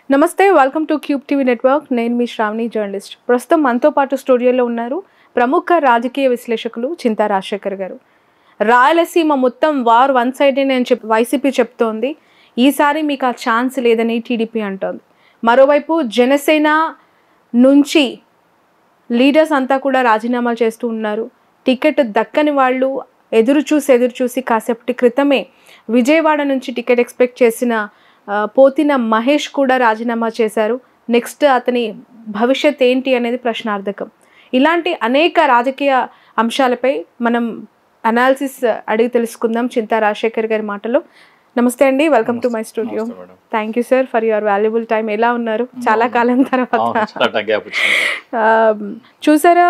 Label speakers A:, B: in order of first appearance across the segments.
A: నమస్తే welcome to Cube TV network నేను మీ శ్రావణి జర్నలిస్ట్ ప్రస్తుతం మనతో పాటు స్టూడియోలో ఉన్నారు ప్రముఖ రాజకీయ విశ్లేషకులు చింతా రాజశేఖర్ గారు రాయలసీమ మొత్తం వార్ వన్ సైడ్ అని చెప్ వైసీపీ చెప్తోంది ఈసారి మీకు ఆ ఛాన్స్ లేదని టీడీపీ అంటోంది మరోవైపు జనసేన నుంచి లీడర్స్ అంతా కూడా రాజీనామాలు చేస్తూ ఉన్నారు టికెట్ దక్కని వాళ్ళు ఎదురు చూసి ఎదురు చూసి కాసేపటి క్రితమే విజయవాడ నుంచి టికెట్ ఎక్స్పెక్ట్ చేసిన ఆ, పోతిన మహేష్ కూడా రాజీనామా చేశారు నెక్స్ట్ అతని భవిష్యత్ ఏంటి అనేది ప్రశ్నార్థకం ఇలాంటి అనేక రాజకీయ అంశాలపై మనం అనాలిసిస్ అడిగి తెలుసుకుందాం చింతా రాజశేఖర్ గారి మాటలో నమస్తే అండి వెల్కమ్ టు మై స్టూడియో
B: నమస్తే madam.
A: Thank you sir for your valuable time ఎలా ఉన్నారు చాలా కాలం తర్వాత
B: అవును, చాలా గ్యాప్ వచ్చింది
A: ఆ, చూసారా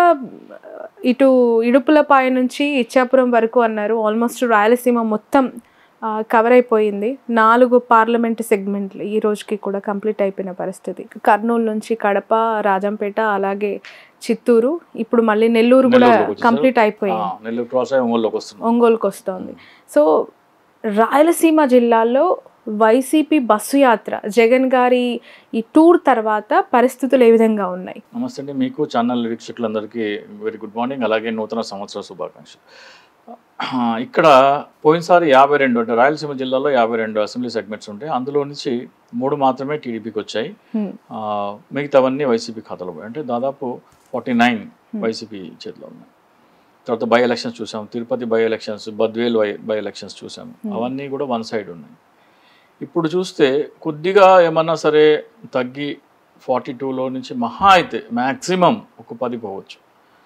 A: ఇటు ఇడుపులపాయ నుంచి ఇచ్చాపురం వరకు అన్నారు ఆల్మోస్ట్ రాయలసీమ మొత్తం కవర్ అయిపోయింది నాలుగు పార్లమెంట్ సెగ్మెంట్లు ఈ రోజుకి కూడా కంప్లీట్ అయిపోయిన పరిస్థితి కర్నూలు నుంచి కడప రాజంపేట అలాగే చిత్తూరు ఇప్పుడు మళ్ళీ నెల్లూరు కూడా
B: నెల్లూరులోకి వచ్చేసారు.
A: కంప్లీట్ అయిపోయింది
B: ఆ, నెల్లూరు క్రాస్ అయ్యి ఒంగోలులోకి వస్తున్నాం
A: ఒంగోలుకు వస్తోంది సో రాయలసీమ జిల్లాలో వైసీపీ బస్సు యాత్ర జగన్ గారి ఈ టూర్ తర్వాత పరిస్థితులు ఏ విధంగా ఉన్నాయి
B: నమస్తే అండి మీకు ఛానల్ వీక్షకులందరికీ వెరీ గుడ్ మార్నింగ్ అలాగే నూతన సంవత్సర శుభాకాంక్షలు ఆ, ఇక్కడ పోయినసారి యాభై రెండు అంటే రాయలసీమ జిల్లాలో యాభై రెండు అసెంబ్లీ సెగ్మెంట్స్ ఉంటాయి అందులో నుంచి మూడు మాత్రమే టీడీపీకి వచ్చాయి
A: హ్మ్.
B: ఆ, మిగతావన్నీ వైసీపీ ఖాతాలో పోయాయి అంటే దాదాపు ఫార్టీ నైన్ వైసీపీ చేతిలో ఉన్నాయి తర్వాత బై ఎలక్షన్స్ చూసాం Tirupati by elections Badvel by by elections చూసాం అవన్నీ కూడా వన్ సైడ్ ఉన్నాయి ఇప్పుడు చూస్తే కొద్దిగా ఏమన్నా సరే తగ్గి ఫార్టీ టూలో నుంచి మహా అయితే మ్యాక్సిమం ఒక పది పోవచ్చు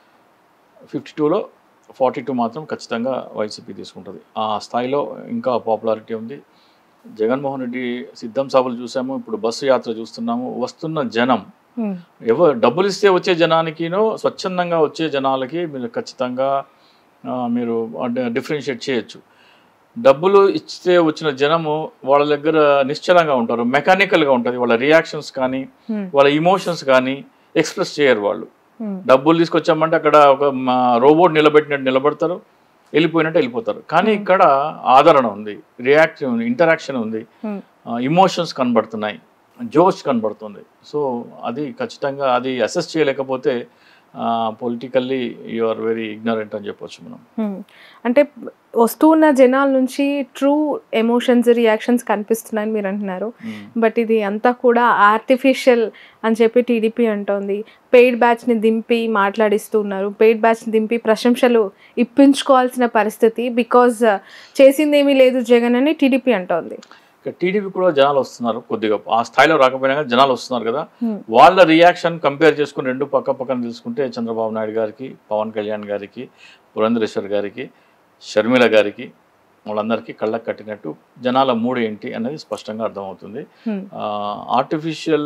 B: ఫిఫ్టీ టూలో ఫార్టీ టూ మాత్రం ఖచ్చితంగా వైసీపీ తీసుకుంటుంది ఆ స్థాయిలో ఇంకా పాపులారిటీ ఉంది జగన్మోహన్ రెడ్డి సిద్ధం సభలు చూసాము ఇప్పుడు బస్సు యాత్ర చూస్తున్నాము వస్తున్న జనం
A: హ్మ్.
B: ఎవరు డబ్బులు ఇస్తే వచ్చే జనానికినో స్వచ్ఛందంగా వచ్చే జనాలకి మీరు ఖచ్చితంగా ఆ, మీరు డిఫరెన్షియేట్ చేయొచ్చు డబ్బులు ఇస్తే వచ్చిన జనము వాళ్ళ దగ్గర నిశ్చలంగా ఉంటారు మెకానికల్గా ఉంటుంది వాళ్ళ రియాక్షన్స్ కానీ
A: హ్మ్.
B: వాళ్ళ ఇమోషన్స్ కానీ ఎక్స్ప్రెస్ చేయరు వాళ్ళు
A: హ్మ్.
B: డబ్బులు తీసుకొచ్చామంటే అక్కడ ఒక రోబోట్ నిలబెట్టినట్టు నిలబడతారు వెళ్ళిపోయినట్టు వెళ్ళిపోతారు కానీ ఇక్కడ ఆదరణ ఉంది రియాక్షన్ ఉంది ఇంటరాక్షన్ ఉంది
A: హ్మ్.
B: ఇమోషన్స్ కనబడుతున్నాయి జోష్ కనబడుతుంది సో అది ఖచ్చితంగా అది అసెస్ చేయలేకపోతే politically you are very ignorant అని చెప్పొచ్చు మనం
A: హ్మ్. అంటే వస్తూ ఉన్న జనాల నుంచి ట్రూ ఎమోషన్స్ రియాక్షన్స్ కనిపిస్తున్నాయని మీరు అంటున్నారు బట్ ఇది అంతా కూడా ఆర్టిఫిషియల్ అని చెప్పి టీడీపీ అంటోంది పెయిడ్ బ్యాచ్ని దింపి మాట్లాడిస్తూ ఉన్నారు పెయిడ్ బ్యాచ్ని దింపి ప్రశంసలు ఇప్పించుకోవాల్సిన పరిస్థితి బికాజ్ చేసింది ఏమీ లేదు జగన్ అని టీడీపీ అంటోంది
B: ఇక టీడీపీ కూడా జనాలు వస్తున్నారు కొద్దిగా ఆ స్థాయిలో రాకపోయినా కానీ జనాలు వస్తున్నారు కదా
A: Hmm.
B: వాళ్ళ రియాక్షన్ కంపేర్ చేసుకుని రెండు పక్క పక్కన తీసుకుంటే చంద్రబాబు నాయుడు గారికి పవన్ కళ్యాణ్ గారికి పురంధరేశ్వర్ గారికి షర్మిల గారికి వాళ్ళందరికీ కళ్ళకు కట్టినట్టు జనాల మూడు ఏంటి అనేది స్పష్టంగా అర్థమవుతుంది
A: హ్మ్.
B: ఆర్టిఫిషియల్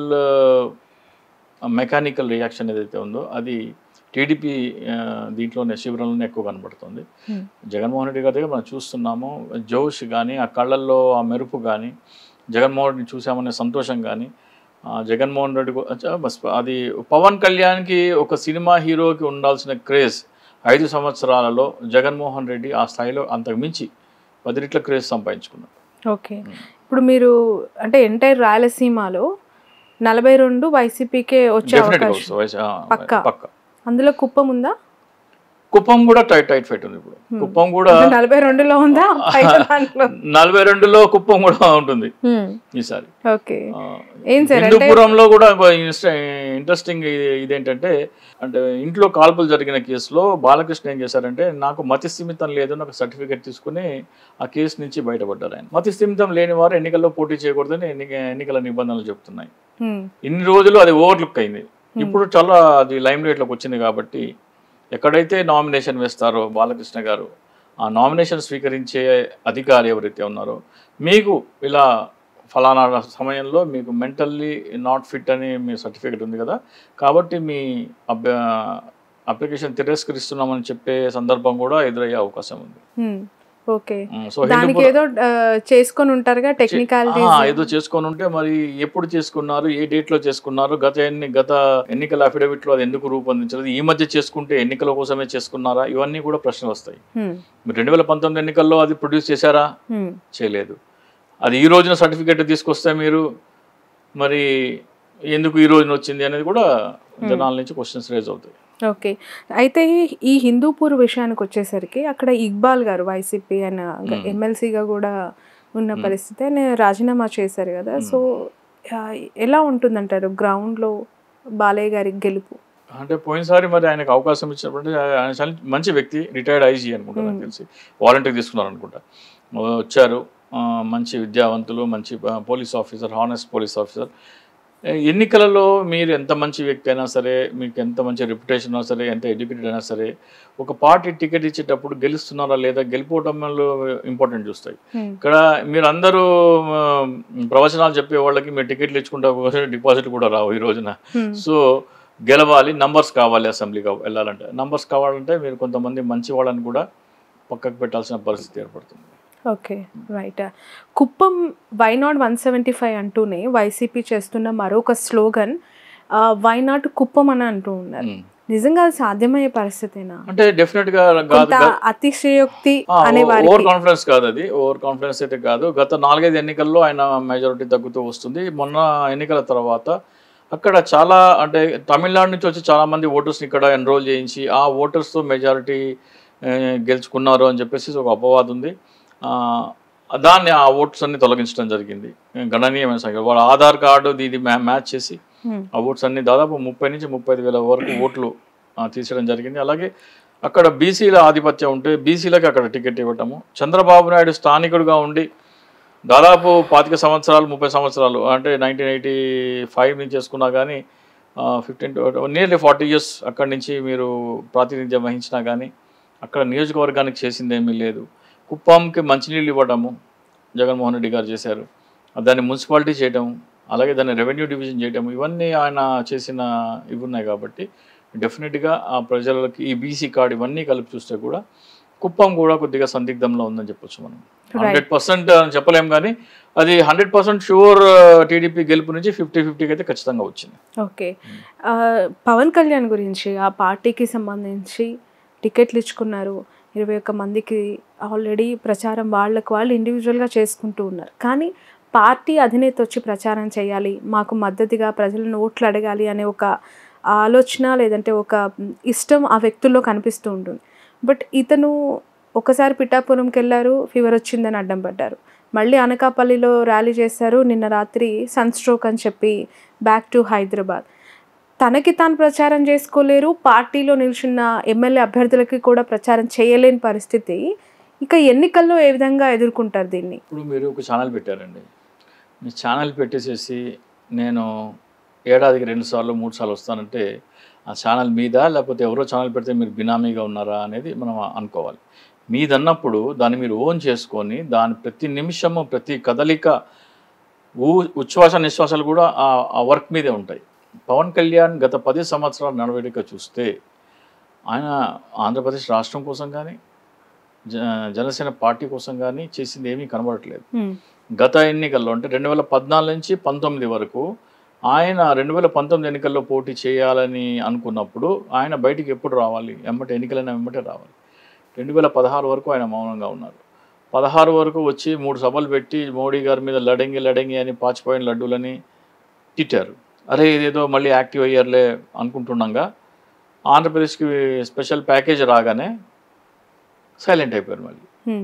B: మెకానికల్ రియాక్షన్ ఏదైతే ఉందో అది టీడీపీ దీంట్లోనే శిబిరంలోనే ఎక్కువ కనబడుతుంది
A: Hmm.
B: జగన్మోహన్ రెడ్డి గారి దగ్గర మనం చూస్తున్నాము జోష్ కానీ ఆ కళ్ళల్లో ఆ మెరుపు కానీ జగన్మోహన్ రెడ్డిని చూసామనే సంతోషం కానీ ఆ, జగన్మోహన్ రెడ్డి గు- అచ్చా, బస్ అది పవన్ కళ్యాణ్కి ఒక సినిమా హీరోకి ఉండాల్సిన క్రేజ్ ఐదు సంవత్సరాలలో జగన్మోహన్ రెడ్డి ఆ స్థాయిలో అంతకు మించి పది రెట్ల క్రేజ్ సంపాదించుకున్నాడు
A: ఓకే ఇప్పుడు మీరు అంటే ఎంటైర్ రాయలసీమలో నలభై రెండు వైసీపీకే వచ్చే
B: డెఫినెట్గా
A: అవకాశం
B: వస్తుంది వయసు- ఆ,
A: పక్కా.
B: పక్కా
A: అందులో కుప్పం ఉందా
B: కుప్పం కూడా టైట్ టైట్ ఫైట్ ఉంది ఇప్పుడు కుప్పం కూడా
A: నలభై రెండులో ఉందా పైన దాంట్లో
B: నలభై రెండులో కుప్పం కూడా ఉంటుంది
A: హ్మ్.
B: ఈసారి
A: ఓకే
B: ఆ,
A: ఏం సార్ అంటే
B: హిందూపురంలో కూడా ఇంట్రెస్టింగ్ ఇదేంటంటే అంటే ఇంట్లో కాల్పులు జరిగిన కేసులో బాలకృష్ణ ఏం చేశారంటే నాకు మతి స్థిమితం లేదు నాకు సర్టిఫికేట్ తీసుకుని ఆ కేసు నుంచి బయటపడ్డారు ఆయన మతి స్థిమితం లేని వారు ఎన్నికల్లో పోటీ చేయకూడదని ఎన్నిక ఎన్నికల నిబంధనలు చెప్తున్నాయి
A: హ్మ్.
B: ఇన్ని రోజులు అది ఓవర్లుక్ అయింది ఇప్పుడు చాలా అది లైమ్ లైట్లోకి వచ్చింది కాబట్టి ఎక్కడైతే నామినేషన్ వేస్తారో బాలకృష్ణ గారు ఆ నామినేషన్ స్వీకరించే అధికారి ఎవరైతే ఉన్నారో మీకు ఇలా ఫలానా సమయంలో మీకు మెంటల్లీ నాట్ ఫిట్ అని మీ సర్టిఫికేట్ ఉంది కదా కాబట్టి మీ అభ్య అప్లికేషన్ తిరస్కరిస్తున్నామని చెప్పే సందర్భం కూడా ఎదురయ్యే అవకాశం ఉంది
A: హ్మ్. ఓకే
B: ఉమ్, సో
A: దానికి
B: హిందూపురం-
A: ఏదో ఆ, చేసుకొని ఉంటారుగా
B: ఆ,
A: టెక్నికాలిటీస్
B: ఏదో చేసుకొని ఉంటే మరి ఎప్పుడు చేసుకున్నారు ఏ డేట్ లో చేసుకున్నారు గత ఎన్ని గత ఎన్నికల అఫిడవిట్ లో అది ఎందుకు రూపొందించలేదు ఈ మధ్య చేసుకుంటే ఎన్నికల కోసమే చేసుకున్నారా ఇవన్నీ కూడా ప్రశ్నలు వస్తాయి మీరు రెండు వేల పంతొమ్మిది ఎన్నికల్లో అది ప్రొడ్యూస్ చేశారా చేయలేదు అది ఈ రోజున సర్టిఫికేట్ తీసుకొస్తే మీరు మరి ఎందుకు ఈ రోజున వచ్చింది అనేది కూడా జనాల నుంచి క్వశ్చన్స్ రేజ్ అవుతాయి
A: ఓకే అయితే ఈ హిందూపూర్ విషయానికి వచ్చేసరికి అక్కడ ఇక్బాల్ గారు వైసీపీ ఆయన
B: Hmm.
A: ఎమ్మెల్సీగా కూడా ఉన్న పరిస్థితి ఆయన రాజీనామా చేశారు కదా సో ఆ, ఎలా ఉంటుందంటారు గ్రౌండ్లో బాలయ్య గారి గెలుపు
B: అంటే పోయినసారి మరి ఆయనకు అవకాశం ఇచ్చినప్పుడు ఆయన చాలా మంచి వ్యక్తి రిటైర్డ్ ఐజీ అనుకుంటా నాకు
A: Hmm.
B: తెలిసి వాలంటీర్ తీసుకున్నారు అనుకుంటా వచ్చారు ఆ, మంచి విద్యావంతులు మంచి police officer honest police officer ఎన్నికలలో మీరు ఎంత మంచి వ్యక్తి అయినా సరే మీకు ఎంత మంచి రెప్యుటేషన్ అయినా సరే ఎంత ఎడ్యుకేటెడ్ అయినా సరే ఒక పార్టీ టికెట్ ఇచ్చేటప్పుడు గెలుస్తున్నారా లేదా గెలిపోవటంలో ఇంపార్టెంట్ చూస్తాయి
A: Hmm.
B: ఇక్కడ మీరు అందరూ ఆ, ప్రవచనాలు చెప్పే వాళ్ళకి మీరు టికెట్లు ఇచ్చుకుంటా డిపాజిట్ కూడా రావు ఈ రోజున
A: Hmm.
B: సో గెలవాలి నంబర్స్ కావాలి అసెంబ్లీకి వెళ్ళాలంటే నంబర్స్ కావాలంటే మీరు కొంతమంది మంచి వాళ్ళని కూడా పక్కకు పెట్టాల్సిన పరిస్థితి ఏర్పడుతుంది
A: okay right Kuppam why not one seventy five అంటూనే వైసీపీ చేస్తున్న మరొక స్లోగన్ వై నాట్ కుప్పం అని అంటూ ఉన్నారు
B: ఉమ్.
A: నిజంగా అది సాధ్యమయ్యే పరిస్థితేనా
B: అంటే డెఫినెట్ గా
A: కొంత
B: కాదు
A: అతిశయోక్తి అనే
B: ఓవర్
A: వారికి
B: కాన్ఫిడెన్స్ కాదు అది ఓవర్ కాన్ఫిడెన్స్ అయితే కాదు గత నాలుగైదు ఎన్నికల్లో ఆయన మెజారిటీ తగ్గుతూ వస్తుంది మొన్న ఎన్నికల తర్వాత అక్కడ చాలా అంటే తమిళనాడు నుంచి వచ్చి చాలా మంది ఓటర్స్ని ఇక్కడ ఎన్రోల్ చేయించి ఆ ఓటర్స్తో మెజారిటీ గెలుచుకున్నారు అని చెప్పేసి ఒక అపవాదం ఉంది ఆ, దాన్ని ఆ ఓట్స్ అన్ని తొలగించడం జరిగింది గణనీయమైన సంఖ్య వాళ్ళ ఆధార్ కార్డు ఇది మ్యా మ్యాచ్ చేసి
A: Hmm.
B: ఆ ఓట్స్ అన్ని దాదాపు ముప్పై నుంచి ముప్పై ఐదు వేల వరకు ఓట్లు ఆ, తీసేయడం జరిగింది అలాగే అక్కడ బీసీల ఆధిపత్యం ఉంటే బీసీలకు అక్కడ టికెట్ ఇవ్వటము చంద్రబాబు నాయుడు స్థానికుడిగా ఉండి దాదాపు పాతిక సంవత్సరాలు ముప్పై సంవత్సరాలు అంటే నైన్టీన్ ఎయిటీ ఫైవ్ నుంచి చేసుకున్నా కానీ ఫిఫ్టీన్ నియర్లీ ఫార్టీ ఇయర్స్ అక్కడి నుంచి మీరు ప్రాతినిధ్యం వహించినా కానీ అక్కడ నియోజకవర్గానికి చేసింది ఏమీ లేదు కుప్పంకి మంచినీళ్ళు ఇవ్వడము జగన్మోహన్ రెడ్డి గారు చేశారు దాన్ని మున్సిపాలిటీ చేయటం అలాగే దాన్ని రెవెన్యూ డివిజన్ చేయటం ఇవన్నీ ఆయన చేసిన ఇవి ఉన్నాయి కాబట్టి డెఫినెట్గా ఆ ప్రజలకి ఈ బీసీ కార్డు ఇవన్నీ కలిపి చూస్తే కూడా కుప్పం కూడా కొద్దిగా సందిగ్ధంలో ఉందని చెప్పొచ్చు మనం హండ్రెడ్ పర్సెంట్ అని చెప్పలేం కానీ అది హండ్రెడ్ పర్సెంట్ షూర్ టీడీపీ గెలుపు నుంచి ఫిఫ్టీ ఫిఫ్టీకి అయితే ఖచ్చితంగా వచ్చింది
A: ఓకే ఆ, పవన్ కళ్యాణ్ గురించి ఆ పార్టీకి సంబంధించి టికెట్లు ఇచ్చుకున్నారు ఇరవై ఒక్క మందికి ఆల్రెడీ ప్రచారం వాళ్ళకు వాళ్ళు ఇండివిజువల్గా చేసుకుంటూ ఉన్నారు కానీ పార్టీ అధినేత వచ్చి ప్రచారం చేయాలి మాకు మద్దతుగా ప్రజలను ఓట్లు అడగాలి అనే ఒక ఆలోచన లేదంటే ఒక ఇష్టం ఆ వ్యక్తుల్లో కనిపిస్తూ ఉంటుంది బట్ ఇతను ఒకసారి పిఠాపురంకి వెళ్ళారు ఫీవర్ వచ్చిందని అడ్డం పడ్డారు మళ్ళీ అనకాపల్లిలో ర్యాలీ చేశారు నిన్న రాత్రి సన్ స్ట్రోక్ అని చెప్పి బ్యాక్ టు హైదరాబాద్ తనకి తాను ప్రచారం చేసుకోలేరు పార్టీలో నిల్చున్న ఎమ్మెల్యే అభ్యర్థులకి కూడా ప్రచారం చేయలేని పరిస్థితి ఇక ఎన్నికల్లో ఏ విధంగా ఎదుర్కొంటారు దీన్ని
B: ఇప్పుడు మీరు ఒక ఛానల్ పెట్టారండి మీ ఛానల్ పెట్టేసేసి నేను ఏడాదికి రెండు సార్లు మూడు సార్లు వస్తానంటే ఆ ఛానల్ మీద లేకపోతే ఎవరో ఛానల్ పెడితే మీరు బినామీగా ఉన్నారా అనేది మనం అనుకోవాలి మీదన్నప్పుడు దాన్ని మీరు ఓన్ చేసుకొని దాని ప్రతి నిమిషము ప్రతి కదలిక ఊ ఉచ్ఛ్వాస నిశ్వాసాలు కూడా ఆ ఆ వర్క్ మీదే ఉంటాయి పవన్ కళ్యాణ్ గత పది సంవత్సరాల నడవడిక చూస్తే ఆయన ఆంధ్రప్రదేశ్ రాష్ట్రం కోసం కానీ జ జనసేన పార్టీ కోసం కానీ చేసింది ఏమీ కనబడట్లేదు గత ఎన్నికల్లో అంటే రెండు వేల పద్నాలుగు నుంచి పంతొమ్మిది వరకు ఆయన రెండు వేల పంతొమ్మిది ఎన్నికల్లో పోటీ చేయాలని అనుకున్నప్పుడు ఆయన బయటికి ఎప్పుడు రావాలి ఎమ్మటే ఎన్నికలైన వెంబటే రావాలి రెండు వేల పదహారు వరకు ఆయన మౌనంగా ఉన్నారు పదహారు వరకు వచ్చి మూడు సభలు పెట్టి మోడీ గారి మీద లడంగి లడంగి అని పాచిపోయిన లడ్డూలని తిట్టారు అరే ఇదేదో మళ్ళీ యాక్టివ్ అయ్యారులే అనుకుంటుండగా ఆంధ్రప్రదేశ్కి స్పెషల్ ప్యాకేజ్ రాగానే సైలెంట్ అయిపోయారు మళ్ళీ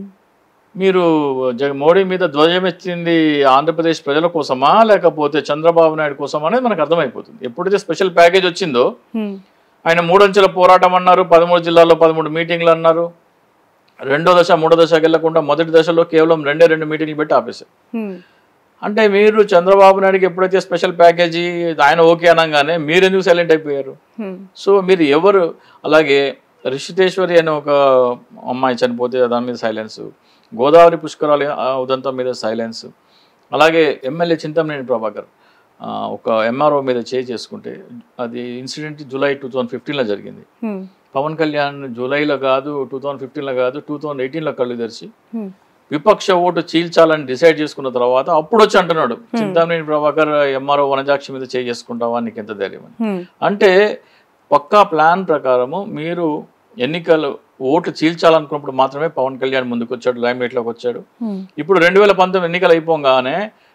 B: మీరు జగ మోడీ మీద ధ్వజం ఎత్తింది ఆంధ్రప్రదేశ్ ప్రజల కోసమా లేకపోతే చంద్రబాబు నాయుడు కోసమా అనేది మనకు అర్థమైపోతుంది ఎప్పుడైతే స్పెషల్ ప్యాకేజ్ వచ్చిందో ఆయన మూడంచెల పోరాటం అన్నారు పదమూడు జిల్లాల్లో పదమూడు మీటింగ్లు అన్నారు రెండో దశ మూడో దశకి వెళ్లకుండా మొదటి దశలో కేవలం రెండే రెండు మీటింగ్లు పెట్టి ఆపేశారు అంటే మీరు చంద్రబాబు నాయుడుకి ఎప్పుడైతే స్పెషల్ ప్యాకేజీ ఆయన ఓకే అనగానే మీరు ఎందుకు సైలెంట్ అయిపోయారు సో మీరు ఎవరు అలాగే రిషితేశ్వరి అనే ఒక అమ్మాయి చనిపోతే దాని మీద సైలెన్స్ గోదావరి పుష్కరాలు ఆ ఉదంతం మీద సైలెన్స్ అలాగే ఎమ్మెల్యే చింతమనేని ప్రభాకర్ ఆ, ఒక ఎంఆర్ఓ మీద చేయి చేసుకుంటే అది ఇన్సిడెంట్ జూలై టూ థౌజండ్ ఫిఫ్టీన్లో జరిగింది పవన్ కళ్యాణ్ జూలైలో కాదు టూ థౌజండ్ ఫిఫ్టీన్లో కాదు టూ థౌజండ్ ఎయిటీన్లో కళ్ళు తెరిచి విపక్ష ఓటు చీల్చాలని డిసైడ్ చేసుకున్న తర్వాత అప్పుడు వచ్చి అంటున్నాడు చింతామణి ప్రభాకర్ ఎంఆర్ఓ వనజాక్షి మీద చేయి చేసుకుంటావా నీకు ఎంత ధైర్యం అని అంటే పక్కా ప్లాన్ ప్రకారము మీరు ఎన్నికలు ఓట్లు చీల్చాలనుకున్నప్పుడు మాత్రమే పవన్ కళ్యాణ్ ముందుకు వచ్చాడు లైమ్ లోకి వచ్చాడు ఇప్పుడు రెండు వేల పంతొమ్మిది ఎన్నికలు అయిపోగానే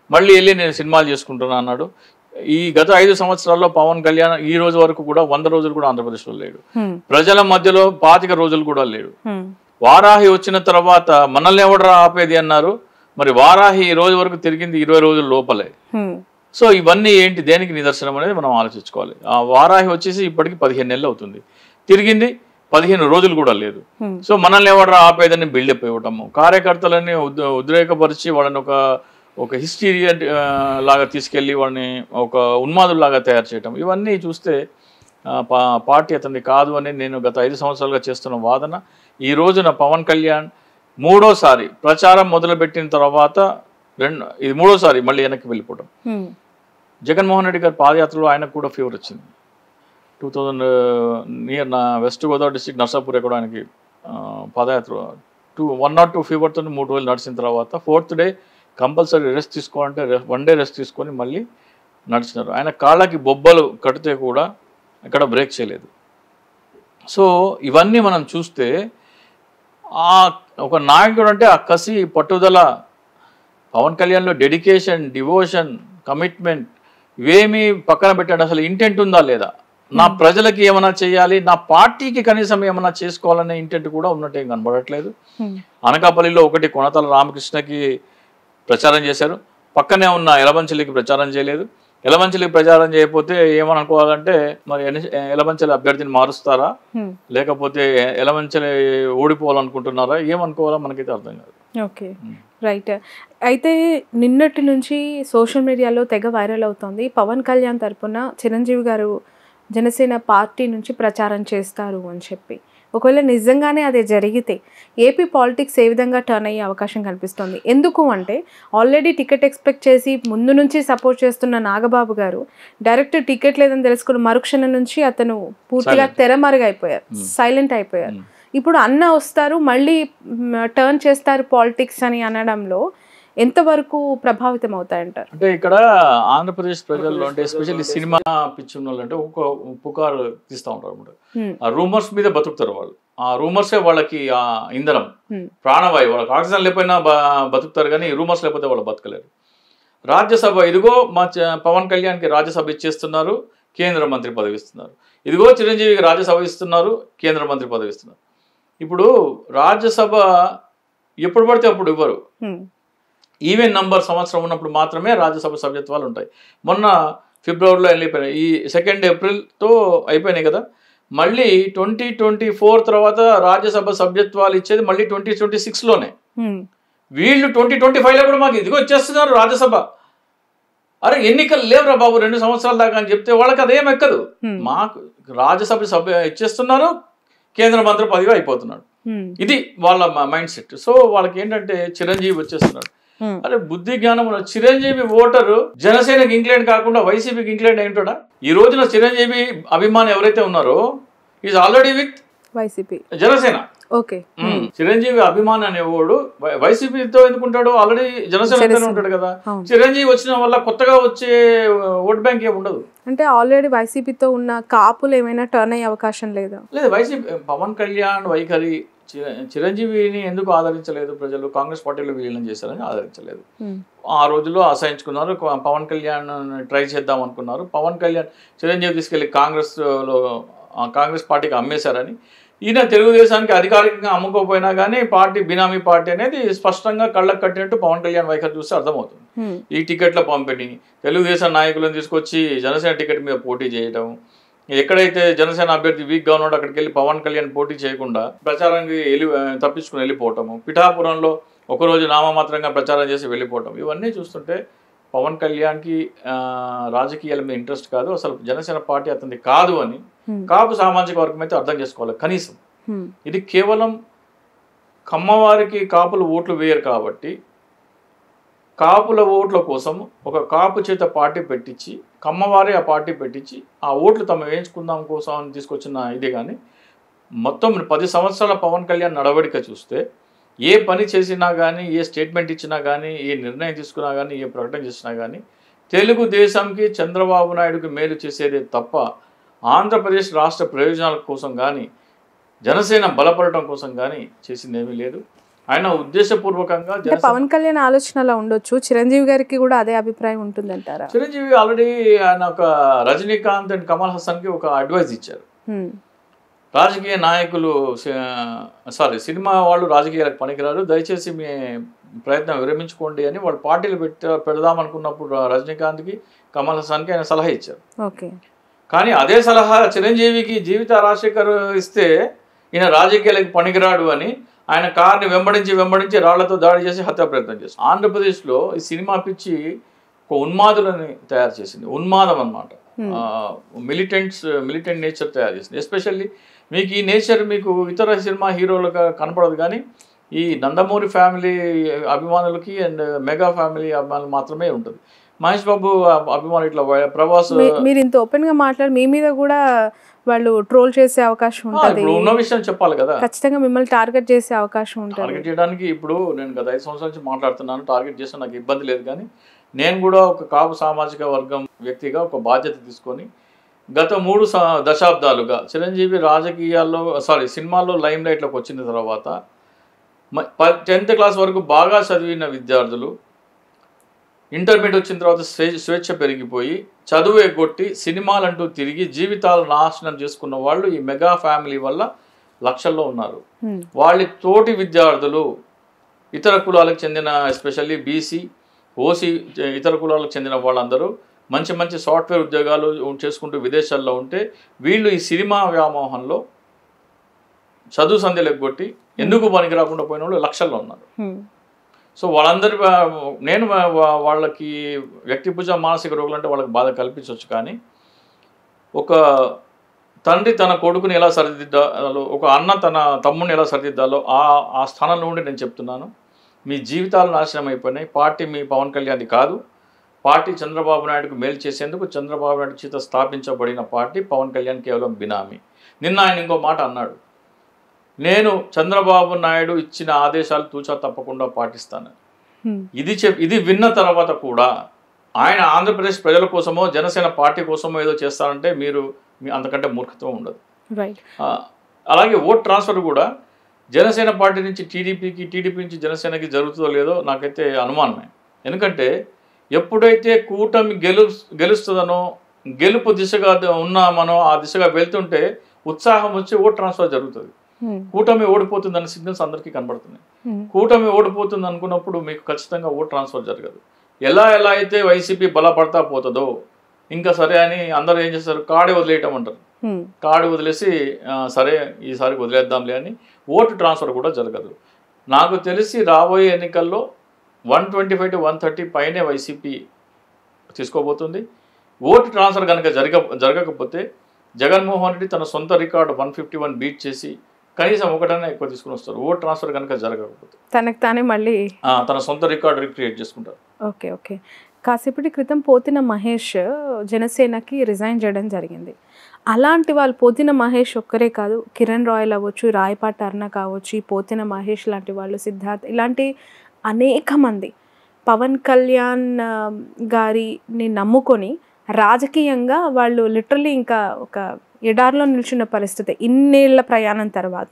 B: మళ్ళీ వెళ్ళి నేను సినిమాలు చేసుకుంటున్నా అన్నాడు ఈ గత ఐదు సంవత్సరాల్లో పవన్ కళ్యాణ్ ఈ రోజు వరకు కూడా వంద రోజులు కూడా ఆంధ్రప్రదేశ్లో లేడు
A: హ్మ్.
B: ప్రజల మధ్యలో పాతిక రోజులు కూడా లేడు
A: హ్మ్.
B: వారాహి వచ్చిన తర్వాత మనల్ని ఎవడరా ఆపేది అన్నారు మరి వారాహి ఈ రోజు వరకు తిరిగింది ఇరవై రోజుల లోపలే
A: హ్మ్.
B: సో ఇవన్నీ ఏంటి దేనికి నిదర్శనం అనేది మనం ఆలోచించుకోవాలి ఆ వారాహి వచ్చేసి ఇప్పటికి పదిహేను నెలలు అవుతుంది తిరిగింది పదిహేను రోజులు కూడా లేదు
A: హ్మ్.
B: సో మనల్ని ఎవడరా ఆపేదని బిల్డప్ ఇవ్వటము కార్యకర్తలని ఉద్ ఉద్రేకపరిచి వాళ్ళని ఒక ఒక హిస్టీరియా లాగా తీసుకెళ్ళి వాళ్ళని ఒక ఉన్మాదుల్లాగా తయారు చేయటం ఇవన్నీ చూస్తే ఆ, పా- పార్టీ అతనిది కాదు అని నేను గత ఐదు సంవత్సరాలుగా చేస్తున్న వాదన ఈ రోజున పవన్ కళ్యాణ్ మూడోసారి ప్రచారం మొదలుపెట్టిన తర్వాత రెండు ఇది మూడోసారి మళ్ళీ వెనక్కి వెళ్ళిపోవడం
A: హ్మ్.
B: జగన్మోహన్ రెడ్డి గారి పాదయాత్రలో ఆయనకు కూడా ఫీవర్ వచ్చింది టూ థౌజండ్ నియర్ నా వెస్ట్ గోదావరి డిస్టిక్ నర్సాపూర్ ఎక్కడ ఆయనకి ఆ, padayatra two one not two ఫీవర్తో మూడు రోజులు నడిచిన తర్వాత ఫోర్త్ డే కంపల్సరీ రెస్ట్ తీసుకోవాలంటే వన్ డే రెస్ట్ తీసుకొని మళ్ళీ నడిచినారు ఆయన కాళ్ళకి బొబ్బలు కడితే కూడా ఎక్కడ బ్రేక్ చేయలేదు సో ఇవన్నీ మనం చూస్తే ఆ ఒక నాయకుడు అంటే ఆ కసి పట్టుదల పవన్ కళ్యాణ్లో డెడికేషన్ డివోషన్ కమిట్మెంట్ ఇవేమీ పక్కన పెట్టాడు అసలు ఇంటెంట్ ఉందా లేదా నా ప్రజలకి ఏమైనా చేయాలి నా పార్టీకి కనీసం ఏమైనా చేసుకోవాలనే ఇంటెంట్ కూడా ఉన్నట్టు ఏం కనబడట్లేదు
A: హ్మ్.
B: అనకాపల్లిలో ఒకటి కొనతల రామకృష్ణకి ప్రచారం చేశారు పక్కనే ఉన్న ఎలమంచిలికి ప్రచారం చేయలేదు ఎలమంచిలికి ప్రచారం చేయకపోతే ఏమనుకోవాలంటే మరి ఎని- ఎలమంచిలి అభ్యర్థిని మారుస్తారా
A: హ్మ్.
B: లేకపోతే ఎలమంచిలి ఓడిపోవాలనుకుంటున్నారా ఏమనుకోవాలో మనకైతే అర్థం కాదు
A: ఓకే రైట్ అయితే నిన్నటి నుంచి సోషల్ మీడియాలో తెగ వైరల్ అవుతోంది పవన్ కళ్యాణ్ తరపున చిరంజీవి గారు జనసేన పార్టీ నుంచి ప్రచారం చేస్తారు అని చెప్పి ఒకవేళ నిజంగానే అది జరిగితే ఏపీ పాలిటిక్స్ ఏ విధంగా టర్న్ అయ్యే అవకాశం కనిపిస్తుంది ఎందుకు అంటే ఆల్రెడీ టికెట్ ఎక్స్పెక్ట్ చేసి ముందు నుంచి సపోర్ట్ చేస్తున్న నాగబాబు గారు డైరెక్ట్ టికెట్ లేదని తెలుసుకున్న మరుక్షణం నుంచి అతను పూర్తిగా
B: Silent.
A: తెరమరుగైపోయారు సైలెంట్ అయిపోయారు
B: Hmm.
A: ఇప్పుడు అన్న వస్తారు మళ్ళీ టర్న్ చేస్తారు పాలిటిక్స్ అని అనడంలో ఎంతవరకు ప్రభావితం అవుతాయంటారు
B: అంటే ఇక్కడ ఆంధ్రప్రదేశ్ ప్రజల్లో అంటే ఎస్పెషల్లీ సినిమా పిచ్చి ఉన్న వాళ్ళు అంటే ఒక పుకారు తీస్తూ ఉంటారు అనమాట
A: Hmm.
B: ఆ రూమర్స్ మీద బతుకుతారు వాళ్ళు ఆ రూమర్సే వాళ్ళకి ఆ ఇంధనం
A: Hmm.
B: ప్రాణవాయు వాళ్ళకి ఆక్సిజన్ లేకపోయినా బ- బతుకుతారు కానీ రూమర్స్ లేకపోతే వాళ్ళు బతకలేరు రాజ్యసభ ఇదిగో మా చ- పవన్ కళ్యాణ్కి రాజ్యసభ ఇచ్చేస్తున్నారు కేంద్ర మంత్రి పదవి ఇస్తున్నారు ఇదిగో చిరంజీవికి రాజ్యసభ ఇస్తున్నారు కేంద్ర మంత్రి పదవి ఇస్తున్నారు ఇప్పుడు రాజ్యసభ ఎప్పుడు పడితే అప్పుడు ఇవ్వరు
A: Hmm.
B: ఈవెన్ నంబర్ సంవత్సరం ఉన్నప్పుడు మాత్రమే రాజ్యసభ సభ్యత్వాలు ఉంటాయి మొన్న ఫిబ్రవరిలో వెళ్ళిపోయినాయి ఈ సెకండ్ ఏప్రిల్తో అయిపోయినాయి కదా మళ్ళీ ట్వంటీ ట్వంటీ ఫోర్ తర్వాత రాజ్యసభ సభ్యత్వాలు ఇచ్చేది మళ్ళీ ట్వంటీ ట్వంటీ సిక్స్లోనే
A: Hmm.
B: వీళ్ళు ట్వంటీ ట్వంటీ ఫైవ్లో కూడా మాకు ఇదిగో వచ్చేస్తున్నారు రాజ్యసభ అరే ఎన్నికలు లేవురా బాబు రెండు సంవత్సరాల దాకా అని చెప్తే వాళ్ళకి అదేం ఎక్కదు
A: Hmm.
B: మాకు రాజ్యసభ సభ్య ఇచ్చేస్తున్నారు కేంద్ర మంత్రి పదవి అయిపోతున్నాడు
A: Hmm.
B: ఇది వాళ్ళ మైండ్ సెట్ సో వాళ్ళకి ఏంటంటే చిరంజీవి వచ్చేస్తున్నాడు
A: Hmm.
B: అరే బుద్ధి జ్ఞానం ఉన్న చిరంజీవి ఓటరు జనసేనకి ఇంక్లైన్ కాకుండా వైసీపీకి ఇంక్లైన్ ఏంటోడా ఈ రోజున చిరంజీవి అభిమానం ఎవరైతే ఉన్నారో is already with
A: YCP
B: Janasena
A: okay
B: Chiranjeevi అభిమాని అనేవాడు వై- వైసీపీతో ఎందుకుంటాడు ఆల్రెడీ జనసేనతోనే
A: జనసేన.
B: ఉంటాడు కదా
A: అవును.
B: చిరంజీవి వచ్చిన వల్ల కొత్తగా వచ్చే ఓట్ బ్యాంక్ ఏమి ఉండదు
A: అంటే ఆల్రెడీ వైసీపీతో ఉన్న కాపులు ఏమైనా టర్న్ అయ్యే అవకాశం లేదా
B: లేదు వైసీపీ పవన్ కళ్యాణ్ వైఖరి చిర- చిరంజీవిని ఎందుకు ఆదరించలేదు ప్రజలు కాంగ్రెస్ పార్టీలో విలీనం చేశారని ఆదరించలేదు
A: Hmm.
B: ఆ రోజుల్లో అసహించుకున్నారు క- పవన్ కళ్యాణ్ ట్రై చేద్దాం అనుకున్నారు పవన్ కళ్యాణ్ చిరంజీవి తీసుకెళ్లి కాంగ్రెస్లో ఆ కాంగ్రెస్ పార్టీకి అమ్మేశారని ఈయన తెలుగుదేశానికి అధికారికంగా అమ్ముకోపోయినా కానీ పార్టీ బినామీ పార్టీ అనేది స్పష్టంగా కళ్ళకు కట్టినట్టు పవన్ కళ్యాణ్ వైఖరి చూస్తే అర్థమవుతుంది
A: Hmm.
B: ఈ టికెట్ల పంపిణీ తెలుగుదేశం నాయకులను తీసుకొచ్చి జనసేన టికెట్ మీద పోటీ చేయడం ఎక్కడైతే జనసేన అభ్యర్థి వీక్గా ఉన్నాడో అక్కడికి వెళ్ళి పవన్ కళ్యాణ్ పోటీ చేయకుండా ప్రచారానికి వెళ్ళి తప్పించుకుని వెళ్ళిపోవటము పిఠాపురంలో ఒకరోజు నామమాత్రంగా ప్రచారం చేసి వెళ్ళిపోవటం ఇవన్నీ చూస్తుంటే పవన్ కళ్యాణ్కి ఆ, రాజకీయాల మీద ఇంట్రెస్ట్ కాదు అసలు జనసేన పార్టీ అతనిది కాదు అని
A: Hmm.
B: కాపు సామాజిక వర్గం అయితే అర్థం చేసుకోవాలి కనీసం
A: Hmm.
B: ఇది కేవలం కమ్మవారికి కాపులు ఓట్లు వేయరు కాబట్టి కాపుల ఓట్ల కోసం ఒక కాపు చేత పార్టీ పెట్టించి కమ్మవారే ఆ పార్టీ పెట్టించి ఆ ఓట్లు తమ వేయించుకుందాం కోసం అని తీసుకొచ్చిన ఇది కానీ మొత్తం పది సంవత్సరాల పవన్ కళ్యాణ్ నడవడిక చూస్తే ఏ పని చేసినా కానీ ఏ స్టేట్మెంట్ ఇచ్చినా కానీ ఏ నిర్ణయం తీసుకున్నా కానీ ఏ ప్రకటన చేసినా కానీ తెలుగుదేశంకి చంద్రబాబు నాయుడుకి మేలు చేసేదే తప్ప ఆంధ్రప్రదేశ్ రాష్ట్ర ప్రయోజనాల కోసం కానీ జనసేన బలపడటం కోసం కానీ చేసిందేమీ లేదు ఆయన ఉద్దేశపూర్వకంగా
A: అంటే
B: జనసేన
A: పవన్ కళ్యాణ్ ఆలోచన అలా ఉండొచ్చు చిరంజీవి గారికి కూడా అదే అభిప్రాయం ఉంటుందంటారా
B: చిరంజీవి ఆల్రెడీ ఆయన ఒక రజనీకాంత్ అండ్ కమల్ హాసన్ కి ఒక అడ్వైస్ ఇచ్చారు
A: హ్మ్.
B: రాజకీయ నాయకులు సారీ సినిమా వాళ్ళు రాజకీయాలకు పనికిరారు దయచేసి మీ ప్రయత్నం విరమించుకోండి అని వాళ్ళు పార్టీలు పెట్ట పెడదాం అనుకున్నప్పుడు రజనీకాంత్కి కమల్ హాసన్కి ఆయన సలహా ఇచ్చారు
A: ఓకే
B: కానీ అదే సలహా చిరంజీవికి జీవిత రాజశేఖర్ ఇస్తే ఈయన రాజకీయాలకు పనికిరాడు అని ఆయన కార్ని వెంబడించి వెంబడించి రాళ్లతో దాడి చేసి హత్య ప్రయత్నం చేశారు ఆంధ్రప్రదేశ్లో ఈ సినిమా పిచ్చి ఒక ఉన్మాదులని తయారు చేసింది ఉన్మాదం అనమాట మిలిటెంట్స్ మిలిటెంట్ నేచర్ తయారు చేసింది ఎస్పెషల్లీ మీకు ఈ నేచర్ మీకు ఇతర సినిమా హీరోలుగా కనపడదు కానీ ఈ నందమూరి ఫ్యామిలీ అభిమానులకి అండ్ మెగా ఫ్యామిలీ అభిమానులు మాత్రమే ఉంటుంది మహేష్ బాబు అభిమానులు ఇట్లా ప్రభాస్
A: మీ- మీరు ఇంత ఓపెన్ గా మాట్లాడి మీ మీద కూడా వాళ్ళు ట్రోల్ చేసే అవకాశం
B: ఆ,
A: ఉంటది
B: ఇప్పుడు ఉన్న విషయం చెప్పాలి కదా
A: ఖచ్చితంగా మిమ్మల్ని టార్గెట్ చేసే అవకాశం ఉంటది
B: టార్గెట్ చేయడానికి ఇప్పుడు నేను గత ఐదు సంవత్సరాల నుంచి మాట్లాడుతున్నాను టార్గెట్ చేస్తే నాకు ఇబ్బంది లేదు కానీ నేను కూడా ఒక కాపు సామాజిక వర్గం వ్యక్తిగా ఒక బాధ్యత తీసుకొని గత మూడు స- దశాబ్దాలుగా చిరంజీవి రాజకీయాల్లో సారీ సినిమాల్లో లైమ్ లైట్లోకి వచ్చిన తర్వాత టెన్త్ క్లాస్ వరకు బాగా చదివిన విద్యార్థులు ఇంటర్మీడియట్ వచ్చిన తర్వాత స్వే- స్వేచ్ఛ పెరిగిపోయి చదువు ఎగ్గొట్టి సినిమాలంటూ తిరిగి జీవితాలు నాశనం చేసుకున్న వాళ్ళు ఈ మెగా ఫ్యామిలీ వల్ల లక్షల్లో ఉన్నారు
A: హ్మ్.
B: వాళ్ళ తోటి విద్యార్థులు ఇతర కులాలకు చెందిన ఎస్పెషల్లీ బీసీ ఓసీ ఇతర కులాలకు చెందిన వాళ్ళందరూ మంచి మంచి సాఫ్ట్వేర్ ఉద్యోగాలు చేసుకుంటూ విదేశాల్లో ఉంటే వీళ్ళు ఈ సినిమా వ్యామోహంలో చదువు సంధ్యలు ఎగ్గొట్టి ఎందుకు పనికి రాకుండా పోయిన వాళ్ళు లక్షల్లో ఉన్నారు
A: హ్మ్.
B: సో వాళ్ళందరి వా- నేను వా- వా- వాళ్ళకి వ్యక్తి పూజ మానసిక రోగులు అంటే వాళ్ళకి బాధ కల్పించవచ్చు కానీ ఒక తండ్రి తన కొడుకుని ఎలా సరిదిద్దాలో ఒక అన్న తన తమ్ముడిని ఎలా సరిదిద్దాలో ఆ ఆ స్థానంలో ఉండి నేను చెప్తున్నాను మీ జీవితాలు నాశనం అయిపోయినాయి పార్టీ మీ పవన్ కళ్యాణ్ది కాదు పార్టీ చంద్రబాబు నాయుడుకు మేలు చేసేందుకు చంద్రబాబు నాయుడు చేత స్థాపించబడిన పార్టీ పవన్ కళ్యాణ్ కేవలం బినామీ నిన్న ఆయన ఇంకో మాట అన్నాడు నేను చంద్రబాబు నాయుడు ఇచ్చిన ఆదేశాలు తూచా తప్పకుండా పాటిస్తాను
A: హ్మ్.
B: ఇది చెప్ ఇది విన్న తర్వాత కూడా ఆయన ఆంధ్రప్రదేశ్ ప్రజల కోసమో జనసేన పార్టీ కోసమో ఏదో చేస్తారంటే మీరు మీ అంతకంటే మూర్ఖత్వం ఉండదు
A: రైట్
B: ఆ, అలాగే ఓట్ ట్రాన్స్ఫర్ కూడా జనసేన పార్టీ నుంచి టీడీపీకి టీడీపీ నుంచి జనసేనకి జరుగుతుందో లేదో నాకైతే అనుమానమే ఎందుకంటే ఎప్పుడైతే కూటమి గెలు గెలుస్తుందనో గెలుపు దిశగా ఉన్నామనో ఆ దిశగా వెళ్తుంటే ఉత్సాహం వచ్చి ఓట్ ట్రాన్స్ఫర్ జరుగుతుంది
A: హ్మ్.
B: కూటమి ఓడిపోతుందన్న సిగ్నల్స్ అందరికీ కనబడుతున్నాయి
A: హ్మ్.
B: కూటమి ఓడిపోతుంది అనుకున్నప్పుడు మీకు ఖచ్చితంగా ఓట్ ట్రాన్స్ఫర్ జరగదు ఎలా ఎలా అయితే వైసీపీ బలపడతా పోతుందో ఇంకా సరే అని అందరూ ఏం చేస్తారు కాడి వదిలేయటం అంటారు
A: హ్మ్.
B: కాడి వదిలేసి ఆ, సరే ఈసారి వదిలేద్దాంలే అని ఓటు ట్రాన్స్ఫర్ కూడా జరగదు నాకు తెలిసి రాబోయే ఎన్నికల్లో one twenty five to one thirty పైనే వైసీపీ తీసుకోబోతుంది ఓటు ట్రాన్స్ఫర్ కనుక జరగ జరగకపోతే జగన్మోహన్ రెడ్డి తన సొంత record one fifty one beat చేసి కనీసం ఒకటైనా ఎక్కువ తీసుకుని వస్తారు ఓట్ ట్రాన్స్ఫర్ కనుక జరగకపోతే
A: తనకు తానే మళ్ళీ
B: ఆ, తన సొంత రికార్డు రిక్రియేట్ చేసుకుంటారు
A: ఓకే ఓకే కాసేపటి క్రితం పోతిన మహేష్ జనసేనకి రిజైన్ చేయడం జరిగింది అలాంటి వాళ్ళు పోతిన మహేష్ ఒక్కరే కాదు కిరణ్ రాయల్ అవ్వచ్చు రాయపాటి అర్ణ కావచ్చు ఈ పోతిన మహేష్ లాంటి వాళ్ళు సిద్ధార్థ్ ఇలాంటి అనేక మంది పవన్ కళ్యాణ్ ఆ, గారిని నమ్ముకొని రాజకీయంగా వాళ్ళు లిటరలీ ఇంకా ఒక ఎడారిలో నిల్చున్న పరిస్థితి ఇన్నేళ్ల ప్రయాణం తర్వాత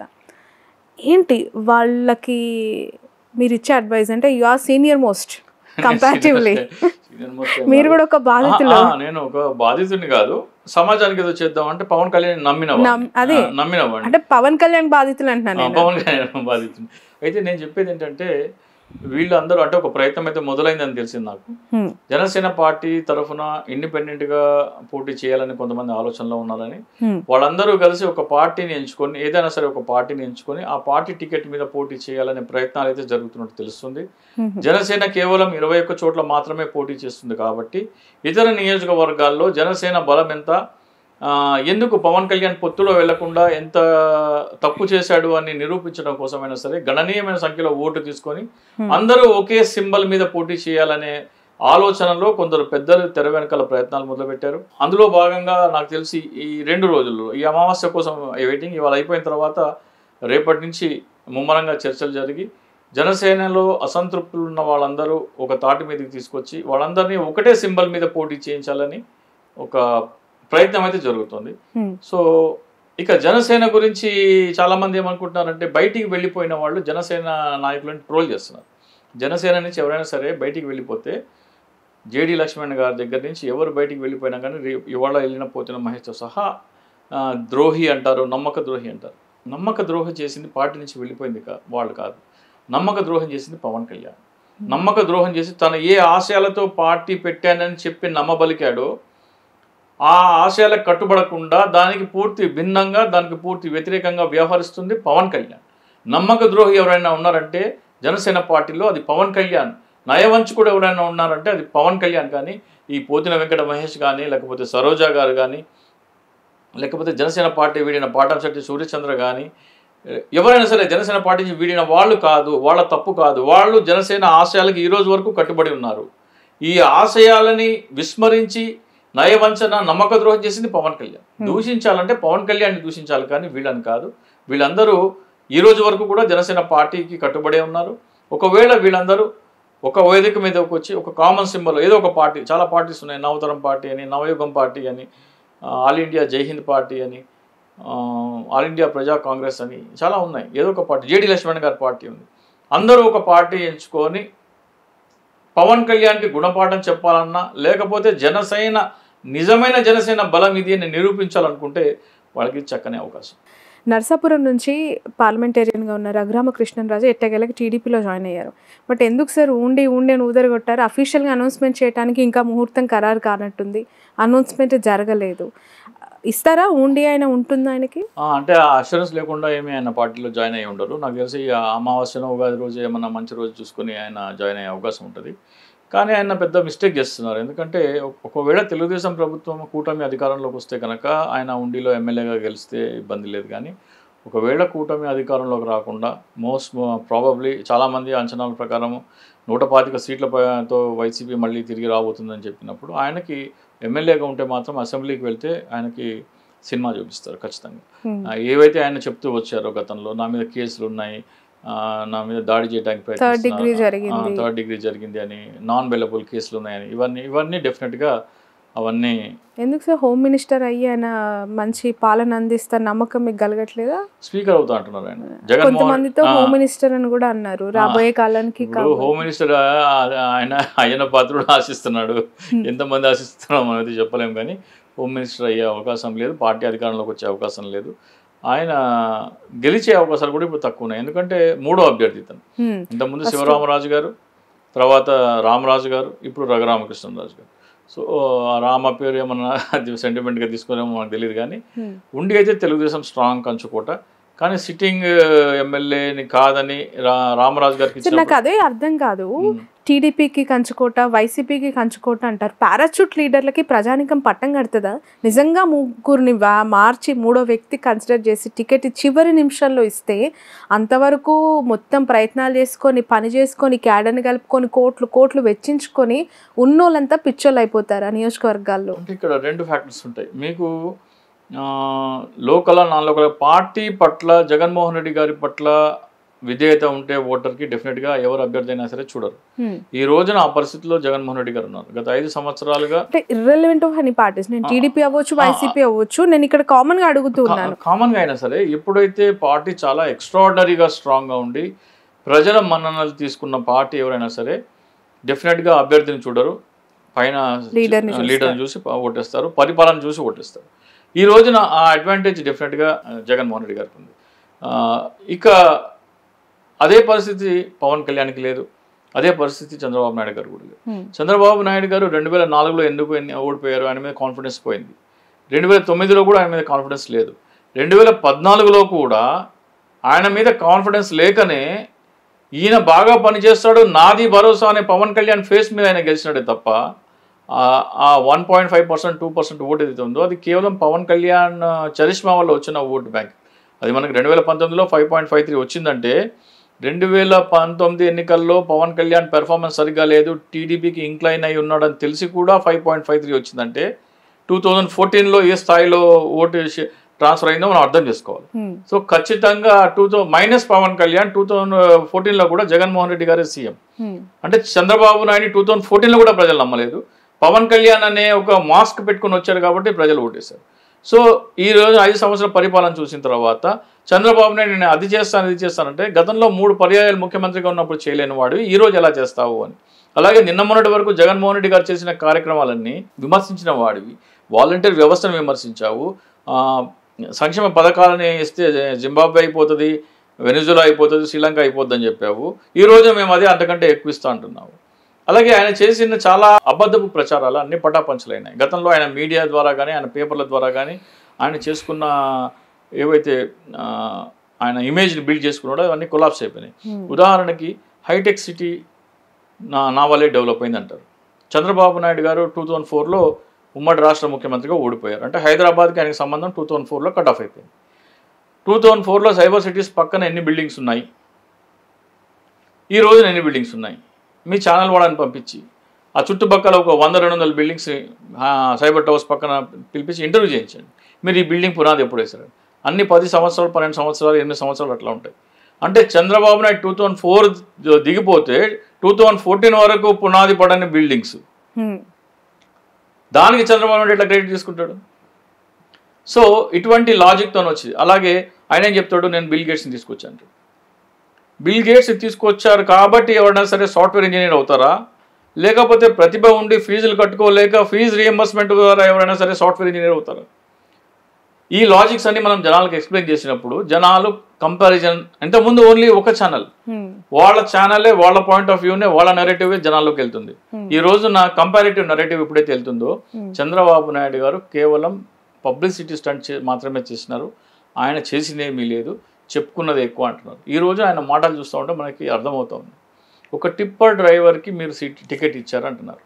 A: ఏంటి వాళ్ళకి మీరు ఇచ్చే అడ్వైజ్ అంటే you are senior most comparatively
B: Senior most ఏం
A: మీరు
B: కాదు.
A: కూడా ఒక బాధితులు
B: ఆ, ఆ, నేను ఒక బాధితుడిని కాదు సమాజానికి ఏదో చేద్దాం అంటే పవన్ కళ్యాణ్ నమ్మిన
A: నమ్- అదే.
B: నమ్మిన వాడిని.
A: అంటే పవన్ కళ్యాణ్ బాధితులు అంటున్నాను
B: ఆ,
A: నేను
B: పవన్ కళ్యాణ్ బాధితుడిని అయితే నేను చెప్పేది ఏంటంటే వీళ్ళందరూ అంటే ఒక ప్రయత్నం అయితే మొదలైందని తెలిసింది నాకు
A: హ్మ్.
B: జనసేన పార్టీ తరఫున ఇండిపెండెంట్ గా పోటీ చేయాలని కొంతమంది ఆలోచనలో ఉన్నారని
A: హ్మ్.
B: వాళ్ళందరూ కలిసి ఒక పార్టీని ఎంచుకొని ఏదైనా సరే ఒక పార్టీని ఎంచుకొని ఆ పార్టీ టికెట్ మీద పోటీ చేయాలనే ప్రయత్నాలు అయితే జరుగుతున్నట్టు తెలుస్తుంది
A: హ్మ్.
B: జనసేన కేవలం ఇరవై ఒక్క చోట్ల మాత్రమే పోటీ చేస్తుంది కాబట్టి ఇతర నియోజకవర్గాల్లో జనసేన బలం ఎంత ఆ, ఎందుకు పవన్ కళ్యాణ్ పొత్తులో వెళ్లకుండా ఎంత తప్పు చేశాడు అని నిరూపించడం కోసమైనా సరే గణనీయమైన సంఖ్యలో ఓటు తీసుకొని
A: Hmm.
B: అందరూ ఒకే సింబల్ మీద పోటీ చేయాలనే ఆలోచనలో కొందరు పెద్దలు తెర వెనకాల ప్రయత్నాలు మొదలుపెట్టారు అందులో భాగంగా నాకు తెలిసి ఈ రెండు రోజుల్లో ఈ అమావాస్య కోసం వెయిటింగ్ ఇవాళ అయిపోయిన తర్వాత రేపటి నుంచి ముమ్మరంగా చర్చలు జరిగి జనసేనలో అసంతృప్తులు ఉన్న వాళ్ళందరూ ఒక తాటి మీదకి తీసుకొచ్చి వాళ్ళందరినీ ఒకటే సింబల్ మీద పోటీ చేయించాలని ఒక ప్రయత్నం అయితే జరుగుతుంది
A: హ్మ్.
B: సో ఇక జనసేన గురించి చాలా మంది ఏమనుకుంటున్నారంటే బయటికి వెళ్ళిపోయిన వాళ్ళు జనసేన నాయకులను ట్రోల్ చేస్తున్నారు జనసేన నుంచి ఎవరైనా సరే బయటికి వెళ్ళిపోతే జేడి లక్ష్మణ్ గారి దగ్గర నుంచి ఎవరు బయటికి వెళ్ళిపోయినా కానీ రే- ఇవాళ వెళ్ళిన పోతున్న మహేష్తో సహా ఆ, ద్రోహి అంటారు నమ్మక ద్రోహి అంటారు నమ్మక ద్రోహం చేసింది పార్టీ నుంచి వెళ్ళిపోయింది కా వాళ్ళు కాదు నమ్మక ద్రోహం చేసింది పవన్ కళ్యాణ్ నమ్మక ద్రోహం చేసి తను ఏ ఆశయాలతో పార్టీ పెట్టానని చెప్పి నమ్మబలికాడో ఆ ఆశయాలకు కట్టుబడకుండా దానికి పూర్తి భిన్నంగా దానికి పూర్తి వ్యతిరేకంగా వ్యవహరిస్తుంది పవన్ కళ్యాణ్ నమ్మక ద్రోహి ఎవరైనా ఉన్నారంటే జనసేన పార్టీలో అది పవన్ కళ్యాణ్ నయవంచకుడు ఎవరైనా ఉన్నారంటే అది పవన్ కళ్యాణ్ కానీ ఈ పోతిన వెంకట మహేష్ కానీ లేకపోతే సరోజా గారు కానీ లేకపోతే జనసేన పార్టీ వీడిన పాటంశెట్టి సూర్యచంద్ర కానీ ఎవరైనా సరే జనసేన పార్టీ నుంచి వీడిన వాళ్ళు కాదు వాళ్ళ తప్పు కాదు వాళ్ళు జనసేన ఆశయాలకు ఈ రోజు వరకు కట్టుబడి ఉన్నారు ఈ ఆశయాలని విస్మరించి నయవంచన నమ్మక ద్రోహం చేసింది పవన్ కళ్యాణ్ దూషించాలంటే పవన్ కళ్యాణ్ దూషించాలి కానీ వీళ్ళని కాదు వీళ్ళందరూ ఈ రోజు వరకు కూడా జనసేన పార్టీకి కట్టుబడే ఉన్నారు ఒకవేళ వీళ్ళందరూ ఒక వేదిక మీదకి వచ్చి ఒక కామన్ సింబల్ ఏదో ఒక పార్టీ చాలా పార్టీస్ ఉన్నాయి నవతరం పార్టీ అని నవయుగం పార్టీ అని ఆ, ఆల్ ఇండియా జై హింద్ పార్టీ అని ఆ, ఆల్ ఇండియా ప్రజా కాంగ్రెస్ అని చాలా ఉన్నాయి ఏదో ఒక పార్టీ జేడి లక్ష్మణ్ గారి పార్టీ ఉంది అందరూ ఒక పార్టీ ఎంచుకొని పవన్ కళ్యాణ్కి గుణపాఠం చెప్పాలన్నా లేకపోతే జనసేన నిజమైన జనసేన బలం ఇది అని నిరూపించాలనుకుంటే వాళ్ళకి చక్కని అవకాశం
A: నర్సాపురం నుంచి పార్లమెంటేరియన్గా ఉన్న రఘురామ కృష్ణరాజు ఎట్టగేలకి టీడీపీలో జాయిన్ అయ్యారు బట్ ఎందుకు సార్ ఉండి ఉండి అని ఊదరగొట్టారు అఫీషియల్గా అనౌన్స్మెంట్ చేయడానికి ఇంకా ముహూర్తం ఖరారు కానట్టుంది అనౌన్స్మెంట్ జరగలేదు ఇస్తారా ఉండి ఆయన ఉంటుందా ఆయనకి
B: ఆ, అంటే ఆ అష్యూరెన్స్ లేకుండా ఏమీ ఆయన పార్టీలో జాయిన్ అయ్యి ఉండరు నాకు తెలిసి ఆ అమావాస్యన ఉగాది రోజు ఏమన్నా మంచి రోజు చూసుకొని ఆయన జాయిన్ అయ్యే అవకాశం ఉంటుంది కానీ ఆయన పెద్ద మిస్టేక్ చేస్తున్నారు ఎందుకంటే ఒక- ఒకవేళ తెలుగుదేశం ప్రభుత్వం కూటమి అధికారంలోకి వస్తే కనుక ఆయన ఉండిలో ఎమ్మెల్యేగా గెలిస్తే ఇబ్బంది లేదు కానీ ఒకవేళ కూటమి అధికారంలోకి రాకుండా మోస్ట్ ప్రాబబ్లీ చాలామంది అంచనాల ప్రకారం నూట పాతిక సీట్లతో వైసీపీ మళ్ళీ తిరిగి రాబోతుందని చెప్పినప్పుడు ఆయనకి ఎమ్మెల్యేగా ఉంటే మాత్రం అసెంబ్లీకి వెళ్తే ఆయనకి సినిమా చూపిస్తారు ఖచ్చితంగా
A: Hmm.
B: ఆ, ఏవైతే ఆయన చెప్తూ వచ్చారో గతంలో నా మీద కేసులు ఉన్నాయి ఆ, నా మీద దాడి చేయడానికి
A: Third degree జరిగింది.
B: థర్డ్ డిగ్రీ జరిగింది అని నాన్ బెలబుల్ కేసులు ఉన్నాయని ఇవన్నీ ఇవన్నీ డెఫినెట్గా అవన్నీ
A: ఎందుకు సార్ హోమ్ మినిస్టర్ అయ్యి ఆయన మంచి పాలన అందిస్తారు నమ్మకం మీకు కలగట్లేదా
B: స్పీకర్ అవుతా అంటున్నారు ఆయన జగన్మోహన్
A: కొంతమందితో
B: ఆ,
A: హోమ్ మినిస్టర్ అని కూడా అన్నారు రాబోయే కాలానికి
B: ఇప్పుడు
A: కావాలి.
B: హోమ్ మినిస్టర్ ఆయన ఆయన పాత్రుడు ఆశిస్తున్నాడు ఎంతమంది ఆశిస్తున్నాం అనేది చెప్పలేం కానీ హోమ్ మినిస్టర్ అయ్యే అవకాశం లేదు పార్టీ అధికారంలోకి వచ్చే అవకాశం లేదు ఆయన గెలిచే అవకాశాలు కూడా ఇప్పుడు తక్కువ ఉన్నాయి ఎందుకంటే మూడో అభ్యర్థి ఇతను
A: Hmm.
B: ఇంతకుముందు
A: First-
B: శివరామరాజు గారు తర్వాత రామరాజు గారు ఇప్పుడు రఘురామకృష్ణరాజు గారు సో ఆ రామ పేరు ఏమన్నా అది సెంటిమెంట్గా తీసుకునేమో మనకు తెలియదు కానీ
A: Hmm.
B: ఉండి అయితే తెలుగుదేశం స్ట్రాంగ్ కంచుకోట కానీ సిట్టింగ్ ఎమ్మెల్యేని కాదని రా రామరాజు గారికి
A: సార్ నాకు
B: ఇచ్చినప్పుడు-
A: అదే అర్థం కాదు
B: ఉమ్.
A: టీడీపీకి కంచుకోట వైసీపీకి కంచుకోట అంటారు పారాచూట్ లీడర్లకి ప్రజానికం పట్టం కడుతుందా నిజంగా ముగ్గురిని వా- మార్చి మూడో వ్యక్తి కన్సిడర్ చేసి టికెట్ చివరి నిమిషంలో ఇస్తే అంతవరకు మొత్తం ప్రయత్నాలు చేసుకొని పని చేసుకొని క్యాడర్ని కలుపుకొని కోట్లు కోట్లు వెచ్చించుకొని ఉన్నోళ్ళంతా పిచ్చోళ్ళు అయిపోతారు ఆ నియోజకవర్గాల్లో
B: అంటే ఇక్కడ రెండు ఫ్యాక్టర్స్ ఉంటాయి మీకు లోకల్ నాన్ లోకల్ పార్టీ పట్ల జగన్మోహన్ రెడ్డి గారి పట్ల విధేయత ఉంటే ఓటర్కి డెఫినెట్గా ఎవరు అభ్యర్థి అయినా సరే చూడరు
A: హ్మ్.
B: ఈ రోజున ఆ పరిస్థితిలో జగన్మోహన్ రెడ్డి గారు ఉన్నారు గత ఐదు సంవత్సరాలుగా
A: అంటే ఇర్రెలవెంట్ ఆఫ్ ఎనీ పార్టీస్ నేను టీడీపీ అవ్వచ్చు వైసీపీ అవ్వచ్చు నేను ఇక్కడ కామన్ గా అడుగుతూ ఉన్నాను
B: కామన్గా అయినా సరే ఎప్పుడైతే పార్టీ చాలా ఎక్స్ట్రాడనరీగా స్ట్రాంగ్గా ఉండి ప్రజల మన్ననలు తీసుకున్న పార్టీ ఎవరైనా సరే డెఫినెట్గా అభ్యర్థిని చూడరు పైన
A: లీడర్ని చూస్తారు.
B: లీడర్ని చూసి ప- ఓటేస్తారు పరిపాలన చూసి ఓటేస్తారు ఈ రోజున ఆ అడ్వాంటేజ్ డెఫినెట్గా జగన్మోహన్ రెడ్డి గారికి ఉంది ఆ, ఇక అదే పరిస్థితి పవన్ కళ్యాణ్కి లేదు అదే పరిస్థితి చంద్రబాబు నాయుడు గారు కూడా లేదు
A: హ్మ్.
B: చంద్రబాబు నాయుడు గారు రెండు వేల నాలుగులో ఎందుకు ఎన్ని- ఓడిపోయారు ఆయన మీద కాన్ఫిడెన్స్ పోయింది రెండు వేల తొమ్మిదిలో కూడా ఆయన మీద కాన్ఫిడెన్స్ లేదు రెండు వేల పద్నాలుగులో కూడా ఆయన మీద కాన్ఫిడెన్స్ లేకనే ఈయన బాగా పనిచేస్తాడు నాది భరోసా అనే పవన్ కళ్యాణ్ ఫేస్ మీద ఆయన గెలిచినాడే తప్ప ఆ- ఆ one point five percent two percent ఓటు ఏదైతే ఉందో అది కేవలం పవన్ కళ్యాణ్ ఆ, చరిష్మా వల్ల వచ్చిన ఓటు బ్యాంక్ అది మనకి రెండు వేల పంతొమ్మిదిలో ఫైవ్ పాయింట్ ఫైవ్ త్రీ వచ్చిందంటే రెండు వేల పంతొమ్మిది ఎన్నికల్లో పవన్ కళ్యాణ్ పెర్ఫార్మెన్స్ సరిగ్గా లేదు టీడీపీకి ఇంక్లైన్ అయి ఉన్నాడని తెలిసి కూడా ఫైవ్ పాయింట్ ఫైవ్ త్రీ వచ్చిందంటే టూ థౌజండ్ ఫోర్టీన్లో ఏ స్థాయిలో ఓటు ట్రాన్స్ఫర్ అయిందో మనం అర్థం చేసుకోవాలి
A: హ్మ్.
B: సో ఖచ్చితంగా టూ థౌ minus Pawan Kalyan two thousand ఫోర్టీన్లో కూడా జగన్మోహన్ రెడ్డి గారే సీఎం
A: హ్మ్.
B: అంటే చంద్రబాబు నాయుడు టూ థౌజండ్ ఫోర్టీన్లో కూడా ప్రజలు నమ్మలేదు పవన్ కళ్యాణ్ అనే ఒక మాస్క్ పెట్టుకుని వచ్చారు కాబట్టి ప్రజలు ఓటేశారు సో ఈ రోజు ఐదు సంవత్సరాల పరిపాలన చూసిన తర్వాత చంద్రబాబు నాయుడు నేను అది చేస్తాను ఇది చేస్తానంటే గతంలో మూడు పర్యాయాలు ముఖ్యమంత్రిగా ఉన్నప్పుడు చేయలేని వాడు ఈ రోజు ఎలా చేస్తావు అని అలాగే నిన్న మొన్నటి వరకు జగన్మోహన్ రెడ్డి గారు చేసిన కార్యక్రమాలన్నీ విమర్శించిన వాడివి వాలంటీర్ వ్యవస్థను విమర్శించావు ఆ, సంక్షేమ పథకాలని ఇస్తే జింబాబ్వే అయిపోతుంది వెనిజులా అయిపోతుంది శ్రీలంక అయిపోద్ది అని చెప్పావు ఈ రోజు మేము అదే అంతకంటే ఎక్కువ ఇస్తా అంటున్నావు అలాగే ఆయన చేసిన చాలా అబద్ధపు ప్రచారాలు అన్ని పటాపంచలైనాయి గతంలో ఆయన మీడియా ద్వారా కానీ ఆయన పేపర్ల ద్వారా కానీ ఆయన చేసుకున్న ఏవైతే ఆ, ఆయన ఇమేజ్ని బిల్డ్ చేసుకున్నాడో అవన్నీ కొలాప్స్ అయిపోయినాయి ఉదాహరణకి హైటెక్ సిటీ నా నా వల్లే డెవలప్ అయింది అంటారు చంద్రబాబు నాయుడు గారు టూ థౌజండ్ ఫోర్లో ఉమ్మడి రాష్ట్ర ముఖ్యమంత్రిగా ఓడిపోయారు అంటే హైదరాబాద్కి ఆయనకి సంబంధం టూ థౌజండ్ ఫోర్లో కట్ ఆఫ్ అయిపోయింది టూ థౌజండ్ ఫోర్లో సైబర్ సిటీస్ పక్కన ఎన్ని బిల్డింగ్స్ ఉన్నాయి ఈ రోజున ఎన్ని బిల్డింగ్స్ ఉన్నాయి మీ ఛానల్ వాడని పంపించి ఆ చుట్టుపక్కల ఒక వంద రెండు వందల బిల్డింగ్స్ ఆ, సైబర్ టవర్స్ పక్కన పిలిపించి ఇంటర్వ్యూ చేయించండి మీరు ఈ బిల్డింగ్ పునాది ఎప్పుడు వేశారు అన్ని పది సంవత్సరాలు పన్నెండు సంవత్సరాలు ఎనిమిది సంవత్సరాలు అట్లా ఉంటాయి అంటే Chandrababu Naidu two thousand four దిగిపోతే టూ థౌజండ్ ఫోర్టీన్ వరకు పునాది పడని బిల్డింగ్స్
A: హ్మ్.
B: దానికి చంద్రబాబు నాయుడు ఎట్లా క్రెడిట్ తీసుకుంటాడు సో ఇటువంటి లాజిక్తో వచ్చింది అలాగే ఆయన ఏం చెప్తాడు నేను బిల్ గేట్స్ని తీసుకొచ్చాను బిల్ గేట్స్ తీసుకొచ్చారు కాబట్టి ఎవరైనా సరే సాఫ్ట్వేర్ ఇంజనీర్ అవుతారా లేకపోతే ప్రతిభ ఉండి ఫీజులు కట్టుకోలేక ఫీజు రియంబర్స్మెంట్ ద్వారా ఎవరైనా సరే సాఫ్ట్వేర్ ఇంజనీర్ అవుతారా ఈ లాజిక్స్ అన్ని మనం జనాలకు ఎక్స్ప్లెయిన్ చేసినప్పుడు జనాలు కంపారిజన్ ఇంతకుముందు ఓన్లీ ఒక ఛానల్
A: హ్మ్.
B: వాళ్ళ ఛానలే వాళ్ళ పాయింట్ ఆఫ్ వ్యూనే వాళ్ళ నెరేటివ్ జనాల్లోకి వెళ్తుంది ఈ రోజు నా కంపారిటివ్ నెరేటివ్ ఎప్పుడైతే వెళ్తుందో చంద్రబాబు నాయుడు గారు కేవలం పబ్లిసిటీ స్టంట్ చే మాత్రమే చేసినారు ఆయన చేసిందేమీ లేదు చెప్పుకున్నది ఎక్కువ అంటున్నారు ఈ రోజు ఆయన మాటలు చూస్తూ ఉంటే మనకి అర్థమవుతుంది ఒక టిప్పర్ డ్రైవర్కి మీరు సీట్ టికెట్ ఇచ్చారు అంటున్నారు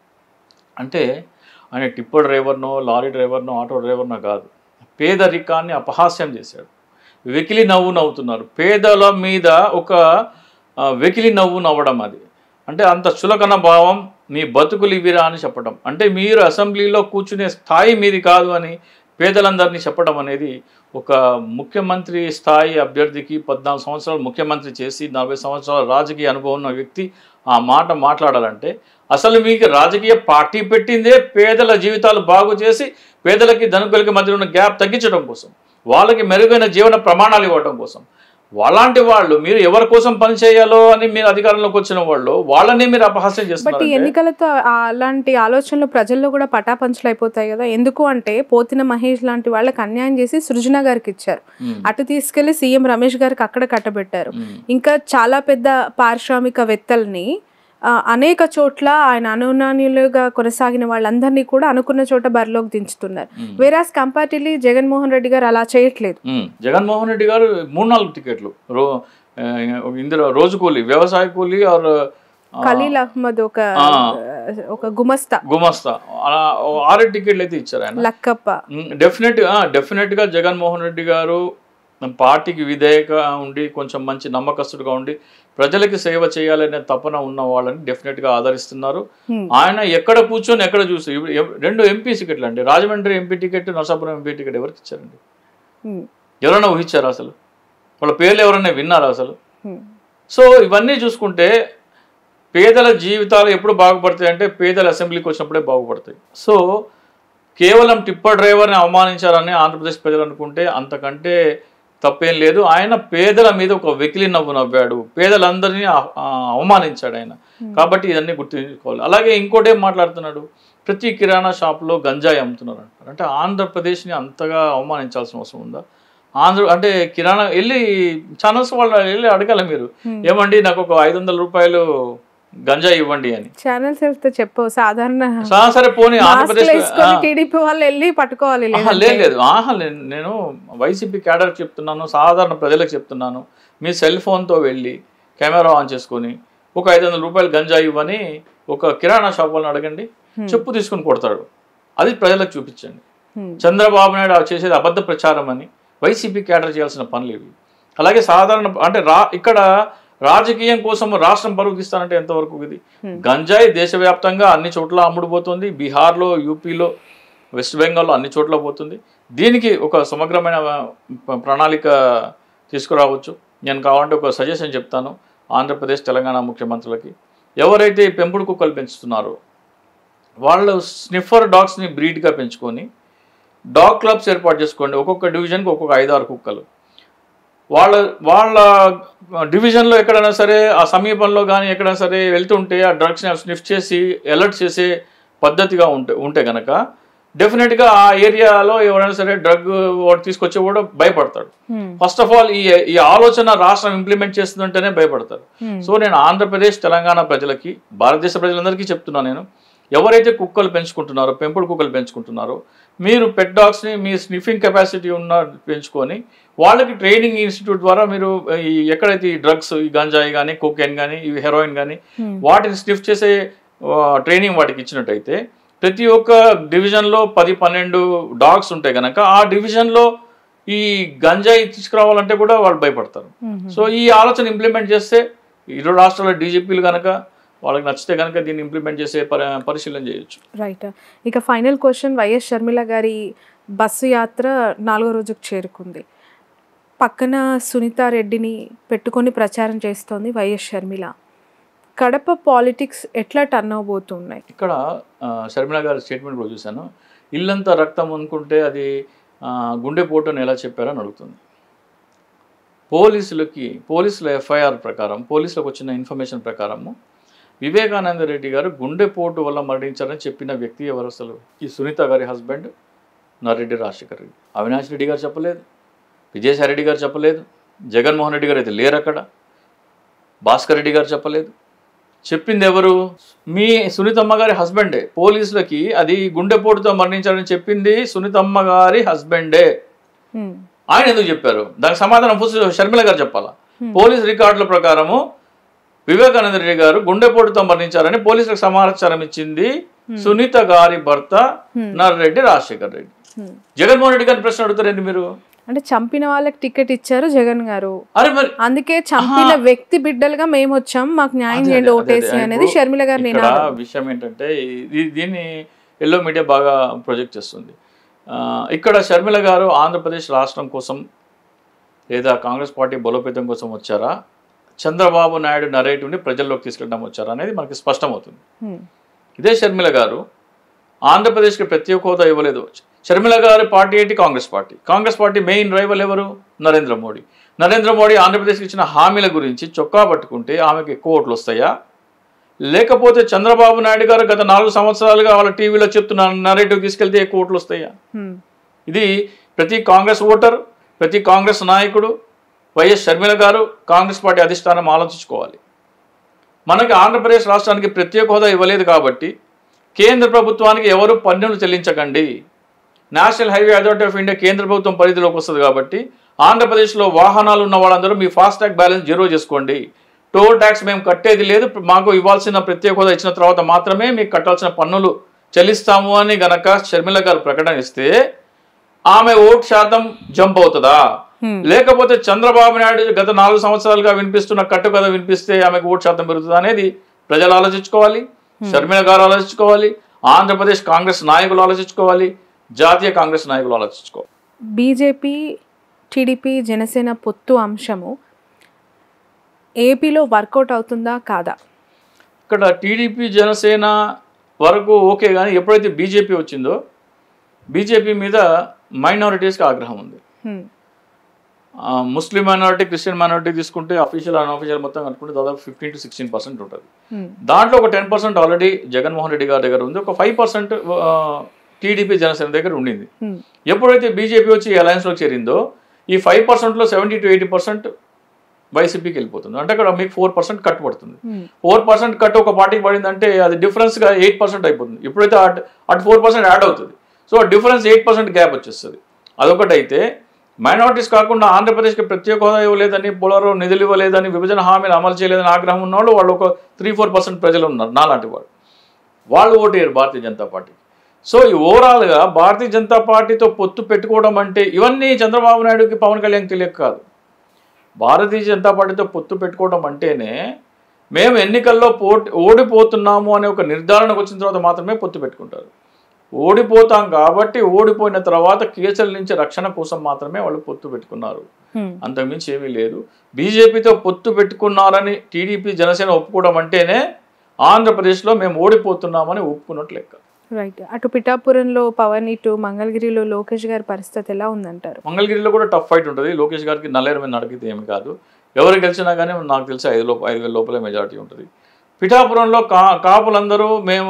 B: అంటే ఆయన టిప్పర్ డ్రైవర్నో లారీ డ్రైవర్నో ఆటో డ్రైవర్నో కాదు పేదరికాన్ని అపహాస్యం చేశాడు వెకిలి నవ్వు నవ్వుతున్నారు పేదల మీద ఒక ఆ, వెకిలి నవ్వు నవ్వడం అది అంటే అంత చులకన భావం మీ బతుకులు ఇవిరా అని చెప్పడం అంటే మీరు అసెంబ్లీలో కూర్చునే స్థాయి మీది కాదు అని పేదలందరినీ చెప్పడం అనేది ఒక ముఖ్యమంత్రి స్థాయి అభ్యర్థికి పద్నాలుగు సంవత్సరాలు ముఖ్యమంత్రి చేసి నలభై సంవత్సరాల రాజకీయ అనుభవం ఉన్న వ్యక్తి ఆ మాట మాట్లాడాలంటే అసలు మీకు రాజకీయ పార్టీ పెట్టిందే పేదల జీవితాలు బాగు చేసి పేదలకి ధనికులకి మధ్య ఉన్న గ్యాప్ తగ్గించడం కోసం వాళ్ళకి మెరుగైన జీవన ప్రమాణాలు ఇవ్వడం కోసం వాళ్ళంటి వాళ్ళు మీరు ఎవరి కోసం పని చేయాలో అని మీరు అధికారంలోకి వచ్చిన వాళ్ళు వాళ్ళని మీరు అపహాస్యం
A: బట్ ఈ
B: చేస్తున్నారు
A: ఎన్నికలతో ఆ- అలాంటి ఆలోచనలు ప్రజల్లో కూడా పటాపంచలు అయిపోతాయి కదా ఎందుకు అంటే పోతిన మహేష్ లాంటి వాళ్ళకి అన్యాయం చేసి సృజన గారికి ఇచ్చారు అటు తీసుకెళ్లి సీఎం రమేష్ గారికి అక్కడ కట్టబెట్టారు ఇంకా చాలా పెద్ద పారిశ్రామికవేత్తల్ని ఆ, అనేక చోట్ల ఆయన అనునాన్యులుగా కొనసాగిన వాళ్ళందరినీ కూడా అనుకున్న చోట బరిలోకి దించుతున్నారు వేరాస్ కంపారిటివ్లీ జగన్మోహన్ రెడ్డి గారు అలా చేయట్లేదు
B: జగన్మోహన్ రెడ్డి గారు మూడు నాలుగు టికెట్లు రో ఆ, ఇందులో రోజు కూలీ వ్యవసాయ కూలీ ఆర్ ఆ,
A: ఖలీల్ అహ్మద్ ఒక
B: ఆ.
A: ఒక గుమస్తా
B: గుమస్తా అలా ఓ ఆరు టికెట్లు అయితే ఇచ్చారు ఆయన
A: లక్కప్ప
B: డెఫినెట్ డెఫినెట్గా జగన్మోహన్ రెడ్డి గారు పార్టీకి విధేయక ఉండి కొంచెం మంచి నమ్మకస్తుడుగా ఉండి ప్రజలకి సేవ చేయాలనే తపన ఉన్న వాళ్ళని డెఫినెట్గా ఆదరిస్తున్నారు
A: Hmm.
B: ఆయన ఎక్కడ కూర్చొని ఎక్కడ చూసి ఇప్పుడు ఎవ్- రెండు ఎంపీ టికెట్లు అండి Rajahmundry MP ticket Narasapuram MP ticket ఎవరికి ఇచ్చారండి
A: హ్మ్.
B: ఎవరైనా ఊహించారా అసలు వాళ్ళ పేర్లు ఎవరైనా విన్నారా అసలు
A: హ్మ్.
B: సో ఇవన్నీ చూసుకుంటే పేదల జీవితాలు ఎప్పుడు బాగుపడతాయి అంటే పేదల అసెంబ్లీకి వచ్చినప్పుడే బాగుపడతాయి సో కేవలం టిప్పర్ డ్రైవర్ని అవమానించాలని ఆంధ్రప్రదేశ్ ప్రజలు అనుకుంటే అంతకంటే తప్పేం లేదు ఆయన పేదల మీద ఒక వెకిలి నవ్వు నవ్వాడు పేదలందరినీ అ- ఆ, అవమానించాడు ఆయన కాబట్టి ఇదన్నీ గుర్తుంచుకోవాలి అలాగే ఇంకోటి ఏం మాట్లాడుతున్నాడు ప్రతి కిరాణా షాప్లో గంజాయి అమ్ముతున్నారు అంటారు అంటే ఆంధ్రప్రదేశ్ని అంతగా అవమానించాల్సిన అవసరం ఉందా ఆంధ్ర అంటే కిరాణా వెళ్ళి ఛానల్స్ వాళ్ళు వెళ్ళి అడగాలి మీరు ఏమండి నాకు ఒక ఐదు వందల రూపాయలు గంజాయి ఇవ్వండి అని
A: ఛానల్స్ వెళ్తే చెప్పవు సాధారణ
B: సా- సరే పోనీ
A: మాస్కులు
B: ఆంధ్రప్రదేశ్
A: వేసుకొని టీడీపీ వాళ్ళు వెళ్ళి పట్టుకోవాలి
B: ఆహా,
A: లేదంటే.
B: లేదు లేదు ఆహా నేను నేను వైసీపీ క్యాడర్ చెప్తున్నాను సాధారణ ప్రజలకు చెప్తున్నాను మీ సెల్ ఫోన్తో వెళ్ళి కెమెరా ఆన్ చేసుకొని ఒక ఐదు వందల రూపాయలు గంజాయి ఇవ్వని ఒక కిరాణా షాప్ వాళ్ళని అడగండి చెప్పు తీసుకుని కొడతాడు అది ప్రజలకు చూపించండి
A: హ్మ్.
B: చంద్రబాబు నాయుడు ఆ చేసేది అబద్ధ ప్రచారం అని వైసీపీ క్యాడర్ చేయాల్సిన పనులు ఇవి అలాగే సాధారణ అంటే రా ఇక్కడ రాజకీయం కోసం రాష్ట్రం పరుగు తీస్తానంటే ఎంతవరకు ఇది గంజాయి దేశవ్యాప్తంగా అన్ని చోట్ల అమ్ముడుపోతుంది బీహార్లో యూపీలో వెస్ట్ బెంగాల్లో అన్ని చోట్ల పోతుంది దీనికి ఒక సమగ్రమైన ప- ప్రణాళిక తీసుకురావచ్చు నేను కావాలంటే ఒక సజెషన్ చెప్తాను ఆంధ్రప్రదేశ్ తెలంగాణ ముఖ్యమంత్రులకి ఎవరైతే ఈ పెంపుడు కుక్కలు పెంచుతున్నారో వాళ్ళు స్నిఫర్ డాగ్స్ని బ్రీడ్గా పెంచుకొని డాగ్ క్లబ్స్ ఏర్పాటు చేసుకోండి ఒక్కొక్క డివిజన్కి ఒక్కొక్క ఐదు ఆరు కుక్కలు వాళ్ళ వాళ్ళ డివిజన్లో ఎక్కడైనా సరే ఆ సమీపంలో కానీ ఎక్కడైనా సరే వెళ్తుంటే ఆ డ్రగ్స్ని స్నిఫ్ చేసి అలర్ట్ చేసే పద్ధతిగా ఉంటే ఉంటే కనుక డెఫినెట్గా ఆ ఏరియాలో ఎవరైనా సరే డ్రగ్ వాడు తీసుకొచ్చే కూడా భయపడతాడు
A: Hmm.
B: ఫస్ట్ ఆఫ్ ఆల్ ఈ ఈ ఆలోచన రాష్ట్రం ఇంప్లిమెంట్ చేస్తుందంటేనే భయపడతారు
A: Hmm.
B: సో నేను ఆంధ్రప్రదేశ్ తెలంగాణ ప్రజలకి భారతదేశ ప్రజలందరికీ చెప్తున్నాను నేను ఎవరైతే కుక్కలు పెంచుకుంటున్నారో పెంపుడు కుక్కలు పెంచుకుంటున్నారో మీరు పెట్ డాగ్స్ని మీ స్నిఫింగ్ కెపాసిటీ ఉన్న పెంచుకొని వాళ్ళకి ట్రైనింగ్ ఇన్స్టిట్యూట్ ద్వారా మీరు ఈ ఎక్కడైతే ఈ డ్రగ్స్ ఈ గంజాయి కానీ కోకెన్ కానీ ఈ హెరోయిన్ కానీ
A: Hmm.
B: వాటిని స్నిఫ్ చేసే ట్రైనింగ్ వాటికి ఇచ్చినట్టయితే ప్రతి ఒక్క డివిజన్లో పది పన్నెండు డాగ్స్ ఉంటాయి కనుక ఆ డివిజన్లో ఈ గంజాయి తీసుకురావాలంటే కూడా వాళ్ళు భయపడతారు
A: Hmm.
B: సో ఈ ఆలోచన ఇంప్లిమెంట్ చేస్తే ఇరు రాష్ట్రాల డీజీపీలు కనుక వాళ్ళకి నచ్చితే కనుక దీన్ని ఇంప్లిమెంట్ చేసే పరి పరిశీలన చేయొచ్చు
A: రైట్ ఇక ఫైనల్ క్వశ్చన్ వైఎస్ షర్మిల గారి బస్సు యాత్ర నాలుగో రోజుకు చేరుకుంది పక్కన సునీతారెడ్డిని పెట్టుకొని ప్రచారం చేస్తోంది వైఎస్ షర్మిల కడప పాలిటిక్స్ ఎట్లా టర్న్ అవబోతున్నాయి
B: ఇక్కడ ఆ, షర్మిల గారి స్టేట్మెంట్ కూడా చూశాను ఇల్లంతా రక్తం అనుకుంటే అది ఆ, గుండెపోటు అని ఎలా చెప్పారని అడుగుతుంది పోలీసులకి పోలీసుల ఎఫ్ఐఆర్ ప్రకారం పోలీసులకు వచ్చిన ఇన్ఫర్మేషన్ ప్రకారము వివేకానంద రెడ్డి గారు గుండెపోటు వల్ల మరణించారని చెప్పిన వ్యక్తి ఎవరు అసలు ఈ సునీత గారి హస్బెండ్ నరెడ్డి రాజశేఖర్ రెడ్డి అవినాష్ రెడ్డి గారు చెప్పలేదు విజయసాయి రెడ్డి గారు చెప్పలేదు జగన్మోహన్ రెడ్డి గారు అయితే లేరు అక్కడ భాస్కర్ రెడ్డి గారు చెప్పలేదు చెప్పింది ఎవరు మీ సునీతమ్మ గారి హస్బెండే పోలీసులకి అది గుండెపోటుతో మరణించారని చెప్పింది సునీతమ్మ గారి హస్బెండే
A: Hmm.
B: ఆయన ఎందుకు చెప్పారు దానికి సమాధానం ఫస్ట్ షర్మిల గారు చెప్పాలా
A: Hmm.
B: పోలీస్ రికార్డుల ప్రకారము వివేకానంద రెడ్డి గారు గుండెపోటుతో మరణించారని పోలీసులకు సమాచారం ఇచ్చింది సునీత గారి భర్త
A: Hmm.
B: నర్రెడ్డి రాజశేఖర్ రెడ్డి
A: Hmm.
B: జగన్మోహన్ రెడ్డి గారిని ప్రశ్న అడుగుతారండి మీరు
A: అంటే చంపిన వాళ్ళకి టికెట్ ఇచ్చారు జగన్ గారు
B: అరే మరి
A: అందుకే చంపిన వ్యక్తి బిడ్డలుగా మేము వచ్చాం మాకు న్యాయం
B: అదే,
A: చేయండి
B: అదే,
A: ఓటేసి
B: అదే.
A: అనేది
B: ఇప్పుడు
A: షర్మిల గారు
B: ఇక్కడ
A: నినాదం
B: విషయం ఏంటంటే ఇది దీన్ని ఎల్లో మీడియా బాగా ప్రొజెక్ట్ చేస్తుంది ఆ, ఇక్కడ షర్మిల గారు ఆంధ్రప్రదేశ్ రాష్ట్రం కోసం లేదా కాంగ్రెస్ పార్టీ బలోపేతం కోసం వచ్చారా చంద్రబాబు నాయుడు నరేటివ్ని ప్రజల్లోకి తీసుకెళ్ళడం వచ్చారా అనేది మనకి స్పష్టమవుతుంది
A: Hmm.
B: ఇదే షర్మిల గారు ఆంధ్రప్రదేశ్కి ప్రత్యేక హోదా ఇవ్వలేదు షర్మిల గారి పార్టీ ఏంటి Congress party Congress party main rival ఎవరు నరేంద్ర మోడీ నరేంద్ర మోడీ ఆంధ్రప్రదేశ్కి ఇచ్చిన హామీల గురించి చొక్కా పట్టుకుంటే ఆమెకు ఎక్కువ ఓట్లు వస్తాయా లేకపోతే చంద్రబాబు నాయుడు గారు గత నాలుగు సంవత్సరాలుగా వాళ్ళ టీవీలో చెప్తున్న నరేటివ్ తీసుకెళ్తే ఎక్కువ ఓట్లు వస్తాయా
A: Hmm.
B: ఇది ప్రతి కాంగ్రెస్ ఓటర్ ప్రతి కాంగ్రెస్ నాయకుడు వైఎస్ షర్మిల గారు కాంగ్రెస్ పార్టీ అధిష్టానం ఆలోచించుకోవాలి మనకి ఆంధ్రప్రదేశ్ రాష్ట్రానికి ప్రత్యేక హోదా ఇవ్వలేదు కాబట్టి కేంద్ర ప్రభుత్వానికి ఎవరు పన్నులు చెల్లించకండి National Highway Authority of India కేంద్ర ప్రభుత్వం పరిధిలోకి వస్తుంది కాబట్టి ఆంధ్రప్రదేశ్లో వాహనాలు ఉన్న వాళ్ళందరూ మీ ఫాస్టాగ్ బ్యాలెన్స్ జీరో చేసుకోండి టోల్ ట్యాక్స్ మేము కట్టేది లేదు మాకు ఇవ్వాల్సిన ప్రత్యేక హోదా ఇచ్చిన తర్వాత మాత్రమే మీకు కట్టాల్సిన పన్నులు చెల్లిస్తాము అని గనక షర్మిల గారు ప్రకటన ఇస్తే ఆమె ఓట్ శాతం జంప్ అవుతుందా
A: Hmm.
B: లేకపోతే చంద్రబాబు నాయుడు గత నాలుగు సంవత్సరాలుగా వినిపిస్తున్న కట్టుకథ వినిపిస్తే ఆమెకు ఓటు శాతం పెరుగుతుందా అనేది ప్రజలు ఆలోచించుకోవాలి షర్మిల గారు ఆలోచించుకోవాలి ఆంధ్రప్రదేశ్ కాంగ్రెస్ నాయకులు ఆలోచించుకోవాలి జాతీయ కాంగ్రెస్ నాయకులు ఆలోచించుకోవాలి
A: బీజేపీ టీడీపీ జనసేన పొత్తు అంశము ఏపీలో వర్కౌట్ అవుతుందా కాదా
B: ఇక్కడ టీడీపీ జనసేన వరకు ఓకే కానీ ఎప్పుడైతే బీజేపీ వచ్చిందో బీజేపీ మీద మైనారిటీస్కి ఆగ్రహం ఉంది
A: Hmm.
B: ఆ, ముస్లిం మైనారిటీ క్రిస్టియన్ మైనారిటీ తీసుకుంటే అఫీషియల్ అన్అఫీషియల్ మొత్తం కనుక్కుంటే దాదాపు ఫిఫ్టీన్ టు సిక్స్టీన్ పర్సెంట్ ఉంటుంది
A: Hmm.
B: దాంట్లో ఒక ten percent already Jaganmohan Reddy garu దగ్గర ఉంది ఒక ఫైవ్ పర్సెంట్ టీడీపీ జనసేన దగ్గర ఉండింది
A: Hmm.
B: ఎప్పుడైతే బీజేపీ వచ్చి ఈ అలయన్స్లోకి చేరిందో ఈ ఫైవ్ పర్సెంట్లో సెవెంటీ టు ఎయిటీ పర్సెంట్ వైసీపీకి వెళ్ళిపోతుంది అంటే అక్కడ మీకు ఫోర్ పర్సెంట్ కట్ పడుతుంది
A: Hmm.
B: ఫోర్ పర్సెంట్ కట్ ఒక పార్టీకి పడిందంటే అది డిఫరెన్స్గా ఎయిట్ పర్సెంట్ అయిపోతుంది ఇప్పుడైతే అటు అటు ఫోర్ పర్సెంట్ యాడ్ అవుతుంది so difference eight percent gap వచ్చేస్తుంది అదొకటి అయితే మైనారిటీస్ కాకుండా ఆంధ్రప్రదేశ్కి ప్రత్యేక హోదా ఇవ్వలేదని పోలవరం నిధులు ఇవ్వలేదని విభజన హామీలు అమలు చేయలేదని ఆగ్రహం ఉన్నవాళ్ళు వాళ్ళు ఒక త్రీ ఫోర్ పర్సెంట్ ప్రజలు ఉన్నారు నాలాంటి వాళ్ళు వాళ్ళు ఓటేయరు భారతీయ జనతా పార్టీ సో ఈ ఓవరాల్గా భారతీయ జనతా పార్టీతో పొత్తు పెట్టుకోవడం అంటే ఇవన్నీ చంద్రబాబు నాయుడుకి పవన్ కళ్యాణ్ తెలియక కాదు భారతీయ జనతా పార్టీతో పొత్తు పెట్టుకోవడం అంటేనే మేము ఎన్నికల్లో పోటీ ఓడిపోతున్నాము అనే ఒక నిర్ధారణకు వచ్చిన తర్వాత మాత్రమే పొత్తు పెట్టుకుంటారు ఓడిపోతాం కాబట్టి ఓడిపోయిన తర్వాత కేసుల నుంచి రక్షణ కోసం మాత్రమే వాళ్ళు పొత్తు పెట్టుకున్నారు
A: Hmm.
B: అంతకుమించి ఏమీ లేదు బీజేపీతో పొత్తు పెట్టుకున్నారని టీడీపీ జనసేన ఒప్పుకోవడం అంటేనే ఆంధ్రప్రదేశ్లో మేము ఓడిపోతున్నామని ఒప్పుకున్నట్లు లెక్క
A: రైట్ అటు పిఠాపురంలో పవన్ ఇటు మంగళగిరిలో లోకేష్ గారి పరిస్థితి ఎలా ఉందంటారు
B: మంగళగిరిలో కూడా టఫ్ ఫైట్ ఉంటుంది లోకేష్ గారికి నల్లేరు మీద నడికితే ఏమి కాదు ఎవరు గెలిచినా కానీ నాకు తెలిసి ఐదు లోపల ఐదు వేల లోపలే మెజారిటీ ఉంటుంది పిఠాపురంలో కా కాపులందరూ మేము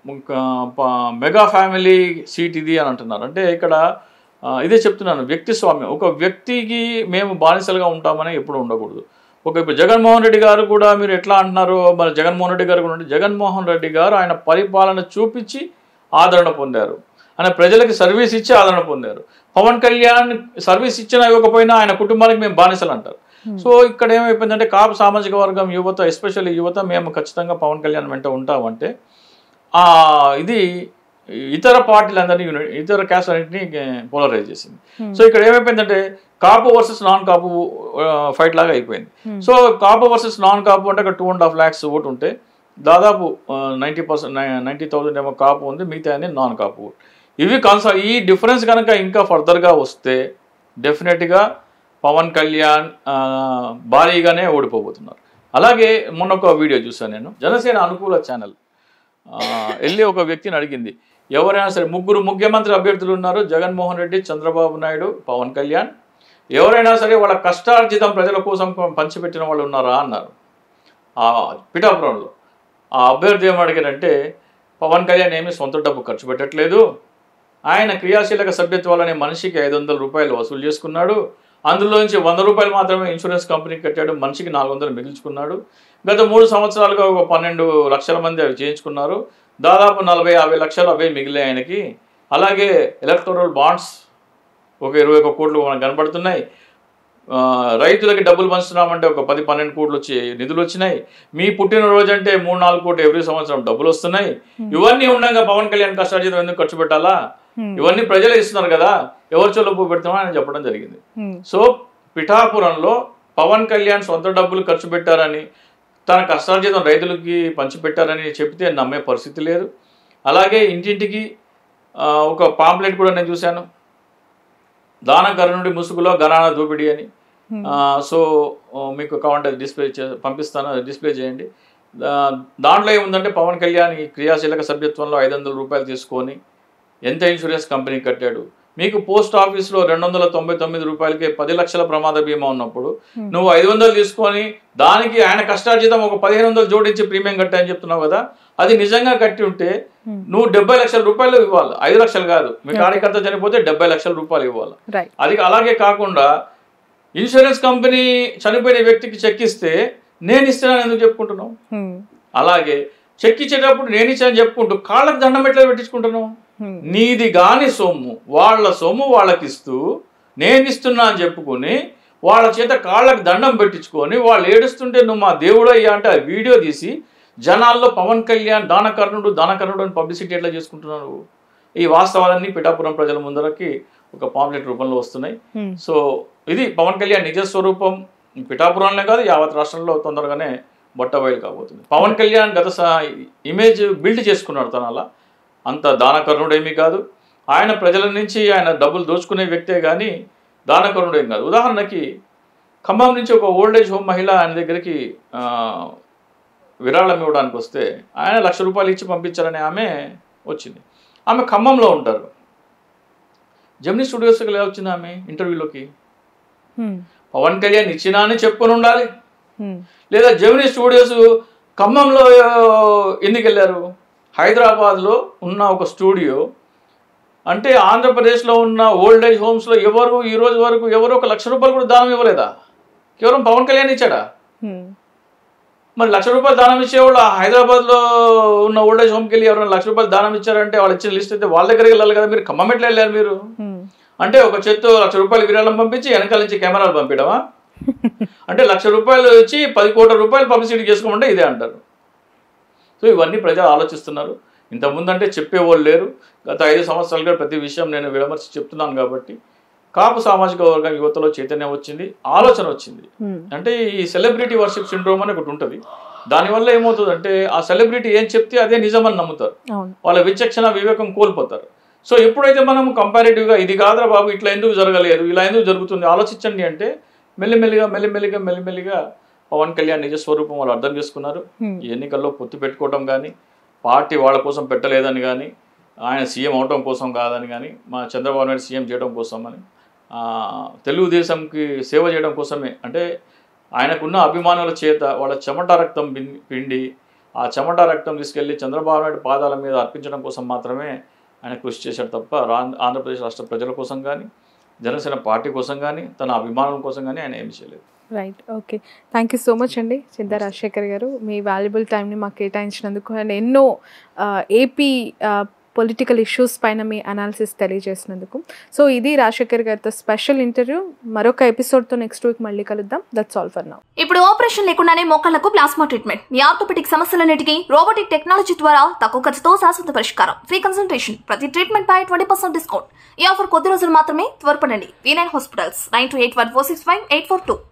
B: క- ప- మెగా ఫ్యామిలీ సీట్ ఇది అని అంటున్నారు అంటే ఇక్కడ ఆ, ఇదే చెప్తున్నాను వ్యక్తి స్వామ్యం ఒక వ్యక్తికి మేము బానిసలుగా ఉంటామని ఎప్పుడు ఉండకూడదు ఒక ఇప్పుడు జగన్మోహన్ రెడ్డి గారు కూడా మీరు ఎట్లా అంటున్నారు మరి జగన్మోహన్ రెడ్డి గారు కూడా ఉంటే జగన్మోహన్ రెడ్డి గారు ఆయన పరిపాలన చూపించి ఆదరణ పొందారు ఆయన ప్రజలకి సర్వీస్ ఇచ్చి ఆదరణ పొందారు పవన్ కళ్యాణ్ సర్వీస్ ఇచ్చినా ఇవ్వకపోయినా ఆయన కుటుంబానికి మేము బానిసలు అంటారు సో ఇక్కడ ఏమైపోయిందంటే కాపు సామాజిక వర్గం యువత ఎస్పెషల్లీ యువత మేము ఖచ్చితంగా పవన్ కళ్యాణ్ వెంట ఉంటామంటే ఆ ఇది ఇతర పార్టీలందరినీ యూని- ఇతర క్యాస్ట్ అన్నింటినీ పోలరైజ్ చేసింది సో ఇక్కడ ఏమైపోయిందంటే Kapu versus non Kapu fight లాగా అయిపోయింది so Kapu versus non Kapu అంటే అక్కడ టూ అండ్ హాఫ్ ల్యాక్స్ ఓటు ఉంటే దాదాపు నైంటీ పర్సెంట్ నైంటీ థౌసండ్ ఏమో కాపు ఉంది మిగతా అన్ని నాన్ కాపు ఓటు ఇవి కన్సా ఈ డిఫరెన్స్ కనుక ఇంకా ఫర్దర్గా వస్తే డెఫినెట్గా పవన్ కళ్యాణ్ ఆ, భారీగానే ఓడిపోబోతున్నారు అలాగే మొన్న ఒక వీడియో చూసాను నేను జనసేన అనుకూల ఛానల్ ఆ, వెళ్ళి ఒక వ్యక్తిని అడిగింది ఎవరైనా సరే ముగ్గురు ముఖ్యమంత్రి అభ్యర్థులు ఉన్నారు జగన్మోహన్ రెడ్డి చంద్రబాబు నాయుడు పవన్ కళ్యాణ్ ఎవరైనా సరే వాళ్ళ కష్టార్జితం ప్రజల కోసం పంచిపెట్టిన వాళ్ళు ఉన్నారా అన్నారు ఆ పిఠాపురంలో ఆ అభ్యర్థి ఏం అడిగారంటే పవన్ కళ్యాణ్ ఏమీ సొంత డబ్బు ఖర్చు పెట్టట్లేదు ఆయన క్రియాశీలక సభ్యత్వాలు అనే మనిషికి ఐదు వందల రూపాయలు వసూలు చేసుకున్నాడు అందులోంచి వంద రూపాయలు మాత్రమే ఇన్సూరెన్స్ కంపెనీకి కట్టాడు మనిషికి నాలుగు వందలు మిగిల్చుకున్నాడు గత మూడు సంవత్సరాలుగా ఒక పన్నెండు లక్షల మంది అవి చేయించుకున్నారు దాదాపు నలభై యాభై లక్షలు అవే మిగిలాయి ఆయనకి అలాగే ఎలక్టోరల్ బాండ్స్ ఒక ఇరవై ఒక కోట్లు మనకు కనపడుతున్నాయి ఆ, రైతులకి డబ్బులు పంచుతున్నామంటే ఒక పది పన్నెండు కోట్లు వచ్చి నిధులు వచ్చినాయి మీ పుట్టినరోజు అంటే మూడు నాలుగు కోట్లు ఎవ్రీ సంవత్సరం డబ్బులు వస్తున్నాయి ఇవన్నీ ఉండగా పవన్ కళ్యాణ్ కష్టార్జితం ఎందుకు ఖర్చు పెట్టాలా ఇవన్నీ ప్రజలే ఇస్తున్నారు కదా ఎవరు చొల్లపు పెడతామని ఆయన చెప్పడం జరిగింది సో పిఠాపురంలో పవన్ కళ్యాణ్ సొంత డబ్బులు ఖర్చు పెట్టారని తన కష్టార్జితం రైతులకి పంచిపెట్టారని చెప్తే నమ్మే పరిస్థితి లేదు అలాగే ఇంటింటికి ఆ, ఒక పాంప్లెట్ కూడా నేను చూశాను దాన కరుణుడి ముసుగులో గణాన దోపిడీ అని ఆ, సో ఆ, మీకు కావాలంటే డిస్ప్లే చే పంపిస్తాను అది డిస్ప్లే చేయండి దా- దాంట్లో ఏముందంటే పవన్ కళ్యాణ్ ఈ క్రియాశీలక సభ్యత్వంలో ఐదు వందల రూపాయలు తీసుకొని ఎంత ఇన్సూరెన్స్ కంపెనీ కట్టాడు మీకు పోస్ట్ ఆఫీస్లో రెండు వందల తొంభై తొమ్మిది రూపాయలకి పది లక్షల ప్రమాద బీమా ఉన్నప్పుడు నువ్వు ఐదు వందలు తీసుకొని దానికి ఆయన కష్టార్జితం ఒక పదిహేను వందలు జోడించి ప్రీమియం కట్టాయని చెప్తున్నావు కదా అది నిజంగా కట్టి ఉంటే నువ్వు డెబ్బై లక్షల రూపాయలు ఇవ్వాలి ఐదు లక్షలు కాదు మీ కార్యకర్త చనిపోతే డెబ్బై లక్షల రూపాయలు ఇవ్వాలి
A: రైట్
B: అది అలాగే కాకుండా ఇన్సూరెన్స్ కంపెనీ చనిపోయిన వ్యక్తికి చెక్ ఇస్తే నేను ఇస్తున్నాను ఎందుకు చెప్పుకుంటున్నావు అలాగే చెక్ ఇచ్చేటప్పుడు నేను ఇచ్చాను చెప్పుకుంటూ కాళ్ళకు దండం ఎట్లా పెట్టించుకుంటున్నావు నీది గాని సొమ్ము వాళ్ళ సొమ్ము వాళ్ళకి ఇస్తూ నేను ఇస్తున్నా అని చెప్పుకొని వాళ్ళ చేత కాళ్ళకి దండం పెట్టించుకొని వాళ్ళు ఏడుస్తుంటే నువ్వు మా దేవుడు అయ్యా అంటే ఆ వీడియో తీసి జనాల్లో పవన్ కళ్యాణ్ దానకర్ణుడు దానకర్ణుడు అని పబ్లిసిటీ ఎట్లా చేసుకుంటున్నావు నువ్వు? ఈ వాస్తవాలన్నీ పిఠాపురం ప్రజల ముందరకి ఒక పాంప్లెట్ రూపంలో వస్తున్నాయి సో ఇది పవన్ కళ్యాణ్ నిజ స్వరూపం పిఠాపురంలో కాదు యావత్ రాష్ట్రంలో తొందరగానే బొట్టబయలు కాబోతుంది పవన్ కళ్యాణ్ గత స- ఇమేజ్ బిల్డ్ చేసుకున్నాడు తన అలా అంత దానకర్ణుడేమీ కాదు ఆయన ప్రజల నుంచి ఆయన డబ్బులు దోచుకునే వ్యక్తే కానీ దానకర్ణుడేం కాదు ఉదాహరణకి ఖమ్మం నుంచి ఒక ఓల్డ్ ఏజ్ హోమ్ మహిళ ఆయన దగ్గరికి ఆ, విరాళం ఇవ్వడానికి వస్తే ఆయన లక్ష రూపాయలు ఇచ్చి పంపించారని ఆమె వచ్చింది ఆమె ఖమ్మంలో ఉంటారు జమినీ స్టూడియోస్కి ఎలా వచ్చింది ఆమె ఇంటర్వ్యూలోకి పవన్ కళ్యాణ్ ఇచ్చినా అని చెప్పుకొని ఉండాలి లేదా జమినీ స్టూడియోస్ ఖమ్మంలో ఆ, ఎందుకు వెళ్ళారు హైదరాబాద్లో ఉన్న ఒక స్టూడియో అంటే ఆంధ్రప్రదేశ్లో ఉన్న ఓల్డ్ ఏజ్ హోమ్స్లో ఎవరు ఈ రోజు వరకు ఎవరు ఒక లక్ష రూపాయలు కూడా దానం ఇవ్వలేదా కేవలం పవన్ కళ్యాణ్ ఇచ్చాడా మరి లక్ష రూపాయలు దానం ఇచ్చేవాళ్ళు ఆ హైదరాబాద్లో ఉన్న ఓల్డ్ ఏజ్ హోమ్కి వెళ్ళి ఎవరైనా లక్ష రూపాయలు దానం ఇచ్చారంటే వాళ్ళు ఇచ్చిన లిస్ట్ అయితే వాళ్ళ దగ్గరికి వెళ్ళాలి కదా మీరు ఖమ్మం ఎట్లా వెళ్ళారు మీరు అంటే ఒక చేత్తో లక్ష రూపాయలు విరాళం పంపించి వెనకాల నుంచి కెమెరాలు పంపించడమా అంటే లక్ష రూపాయలు ఇచ్చి పది కోట్ల రూపాయలు పబ్లిసిటీ చేసుకోమంటే ఇదే అంటారు సో ఇవన్నీ ప్రజలు ఆలోచిస్తున్నారు ఇంతకుముందు అంటే చెప్పేవాళ్ళు లేరు గత ఐదు సంవత్సరాలుగా ప్రతి విషయం నేను విడమర్చి చెప్తున్నాను కాబట్టి కాపు సామాజిక వర్గం యువతలో చైతన్యం వచ్చింది ఆలోచన వచ్చింది అంటే ఈ సెలబ్రిటీ వర్షిప్ సిండ్రోమ్ అని ఒకటి ఉంటుంది దానివల్ల ఏమవుతుందంటే ఆ సెలబ్రిటీ ఏం చెప్తే అదే నిజమని నమ్ముతారు
A: అవును
B: వాళ్ళ విచక్షణ వివేకం కోల్పోతారు సో ఎప్పుడైతే మనం కంపారిటివ్గా ఇది కాదురా బాబు ఇట్లా ఎందుకు జరగలేదు ఇలా ఎందుకు జరుగుతుంది ఆలోచించండి అంటే మెల్లిమెల్లిగా మెల్లిమెల్లిగా మెల్లిమెల్లిగా పవన్ కళ్యాణ్ నిజ స్వరూపం వాళ్ళు అర్థం చేసుకున్నారు
A: Hmm.
B: ఈ ఎన్నికల్లో పొత్తు పెట్టుకోవడం కానీ పార్టీ వాళ్ళ కోసం పెట్టలేదని కానీ ఆయన సీఎం అవటం కోసం కాదని కానీ మా చంద్రబాబు నాయుడు సీఎం చేయడం కోసం అని ఆ, తెలుగుదేశంకి సేవ చేయడం కోసమే అంటే ఆయనకున్న అభిమానుల చేత వాళ్ళ చెమట రక్తం బిన్- పిండి ఆ చెమట రక్తం తీసుకెళ్లి చంద్రబాబు నాయుడు పాదాల మీద అర్పించడం కోసం మాత్రమే ఆయన కృషి చేశాడు తప్ప రా- ఆంధ్రప్రదేశ్ రాష్ట్ర ప్రజల కోసం కానీ జనసేన పార్టీ కోసం కానీ తన అభిమానుల కోసం కానీ ఆయన ఏమి చేయలేదు
A: right okay thank you so much అండి చింతా రాజశేఖర్ గారు మీ వాల్యుబుల్ టైంని మాకు కేటాయించినందుకు అండ్ ఎన్నో ఏపీ పొలిటికల్ ఇష్యూస్ పైన మీ అనాలిసిస్ తెలియజేసినందుకు సో ఇది రాజశేఖర్ గారితో స్పెషల్ ఇంటర్వ్యూ మరొక ఎపిసోడ్తో నెక్స్ట్ వీక్ మళ్ళీ కలుద్దాం దట్స్ ఆల్ ఫర్ నౌ
C: ఇప్పుడు ఆపరేషన్ లేకుండానే మోకాళ్లకు ప్లాస్మా ట్రీట్మెంట్ మీ ఆర్థోపెటిక్ సమస్యలన్నిటికీ రోబోటిక్ టెక్నాలజీ ద్వారా తక్కువ ఖర్చుతో శాశ్వత పరిష్కారం ఫ్రీ కన్సల్టేషన్ ప్రతి ట్రీట్మెంట్ పై ట్వంటీ పర్సెంట్ డిస్కౌంట్ ఈ ఆఫర్ కొద్ది రోజులు మాత్రమే త్వరపడండి V nine hospitals nine two eight one four six five eight four two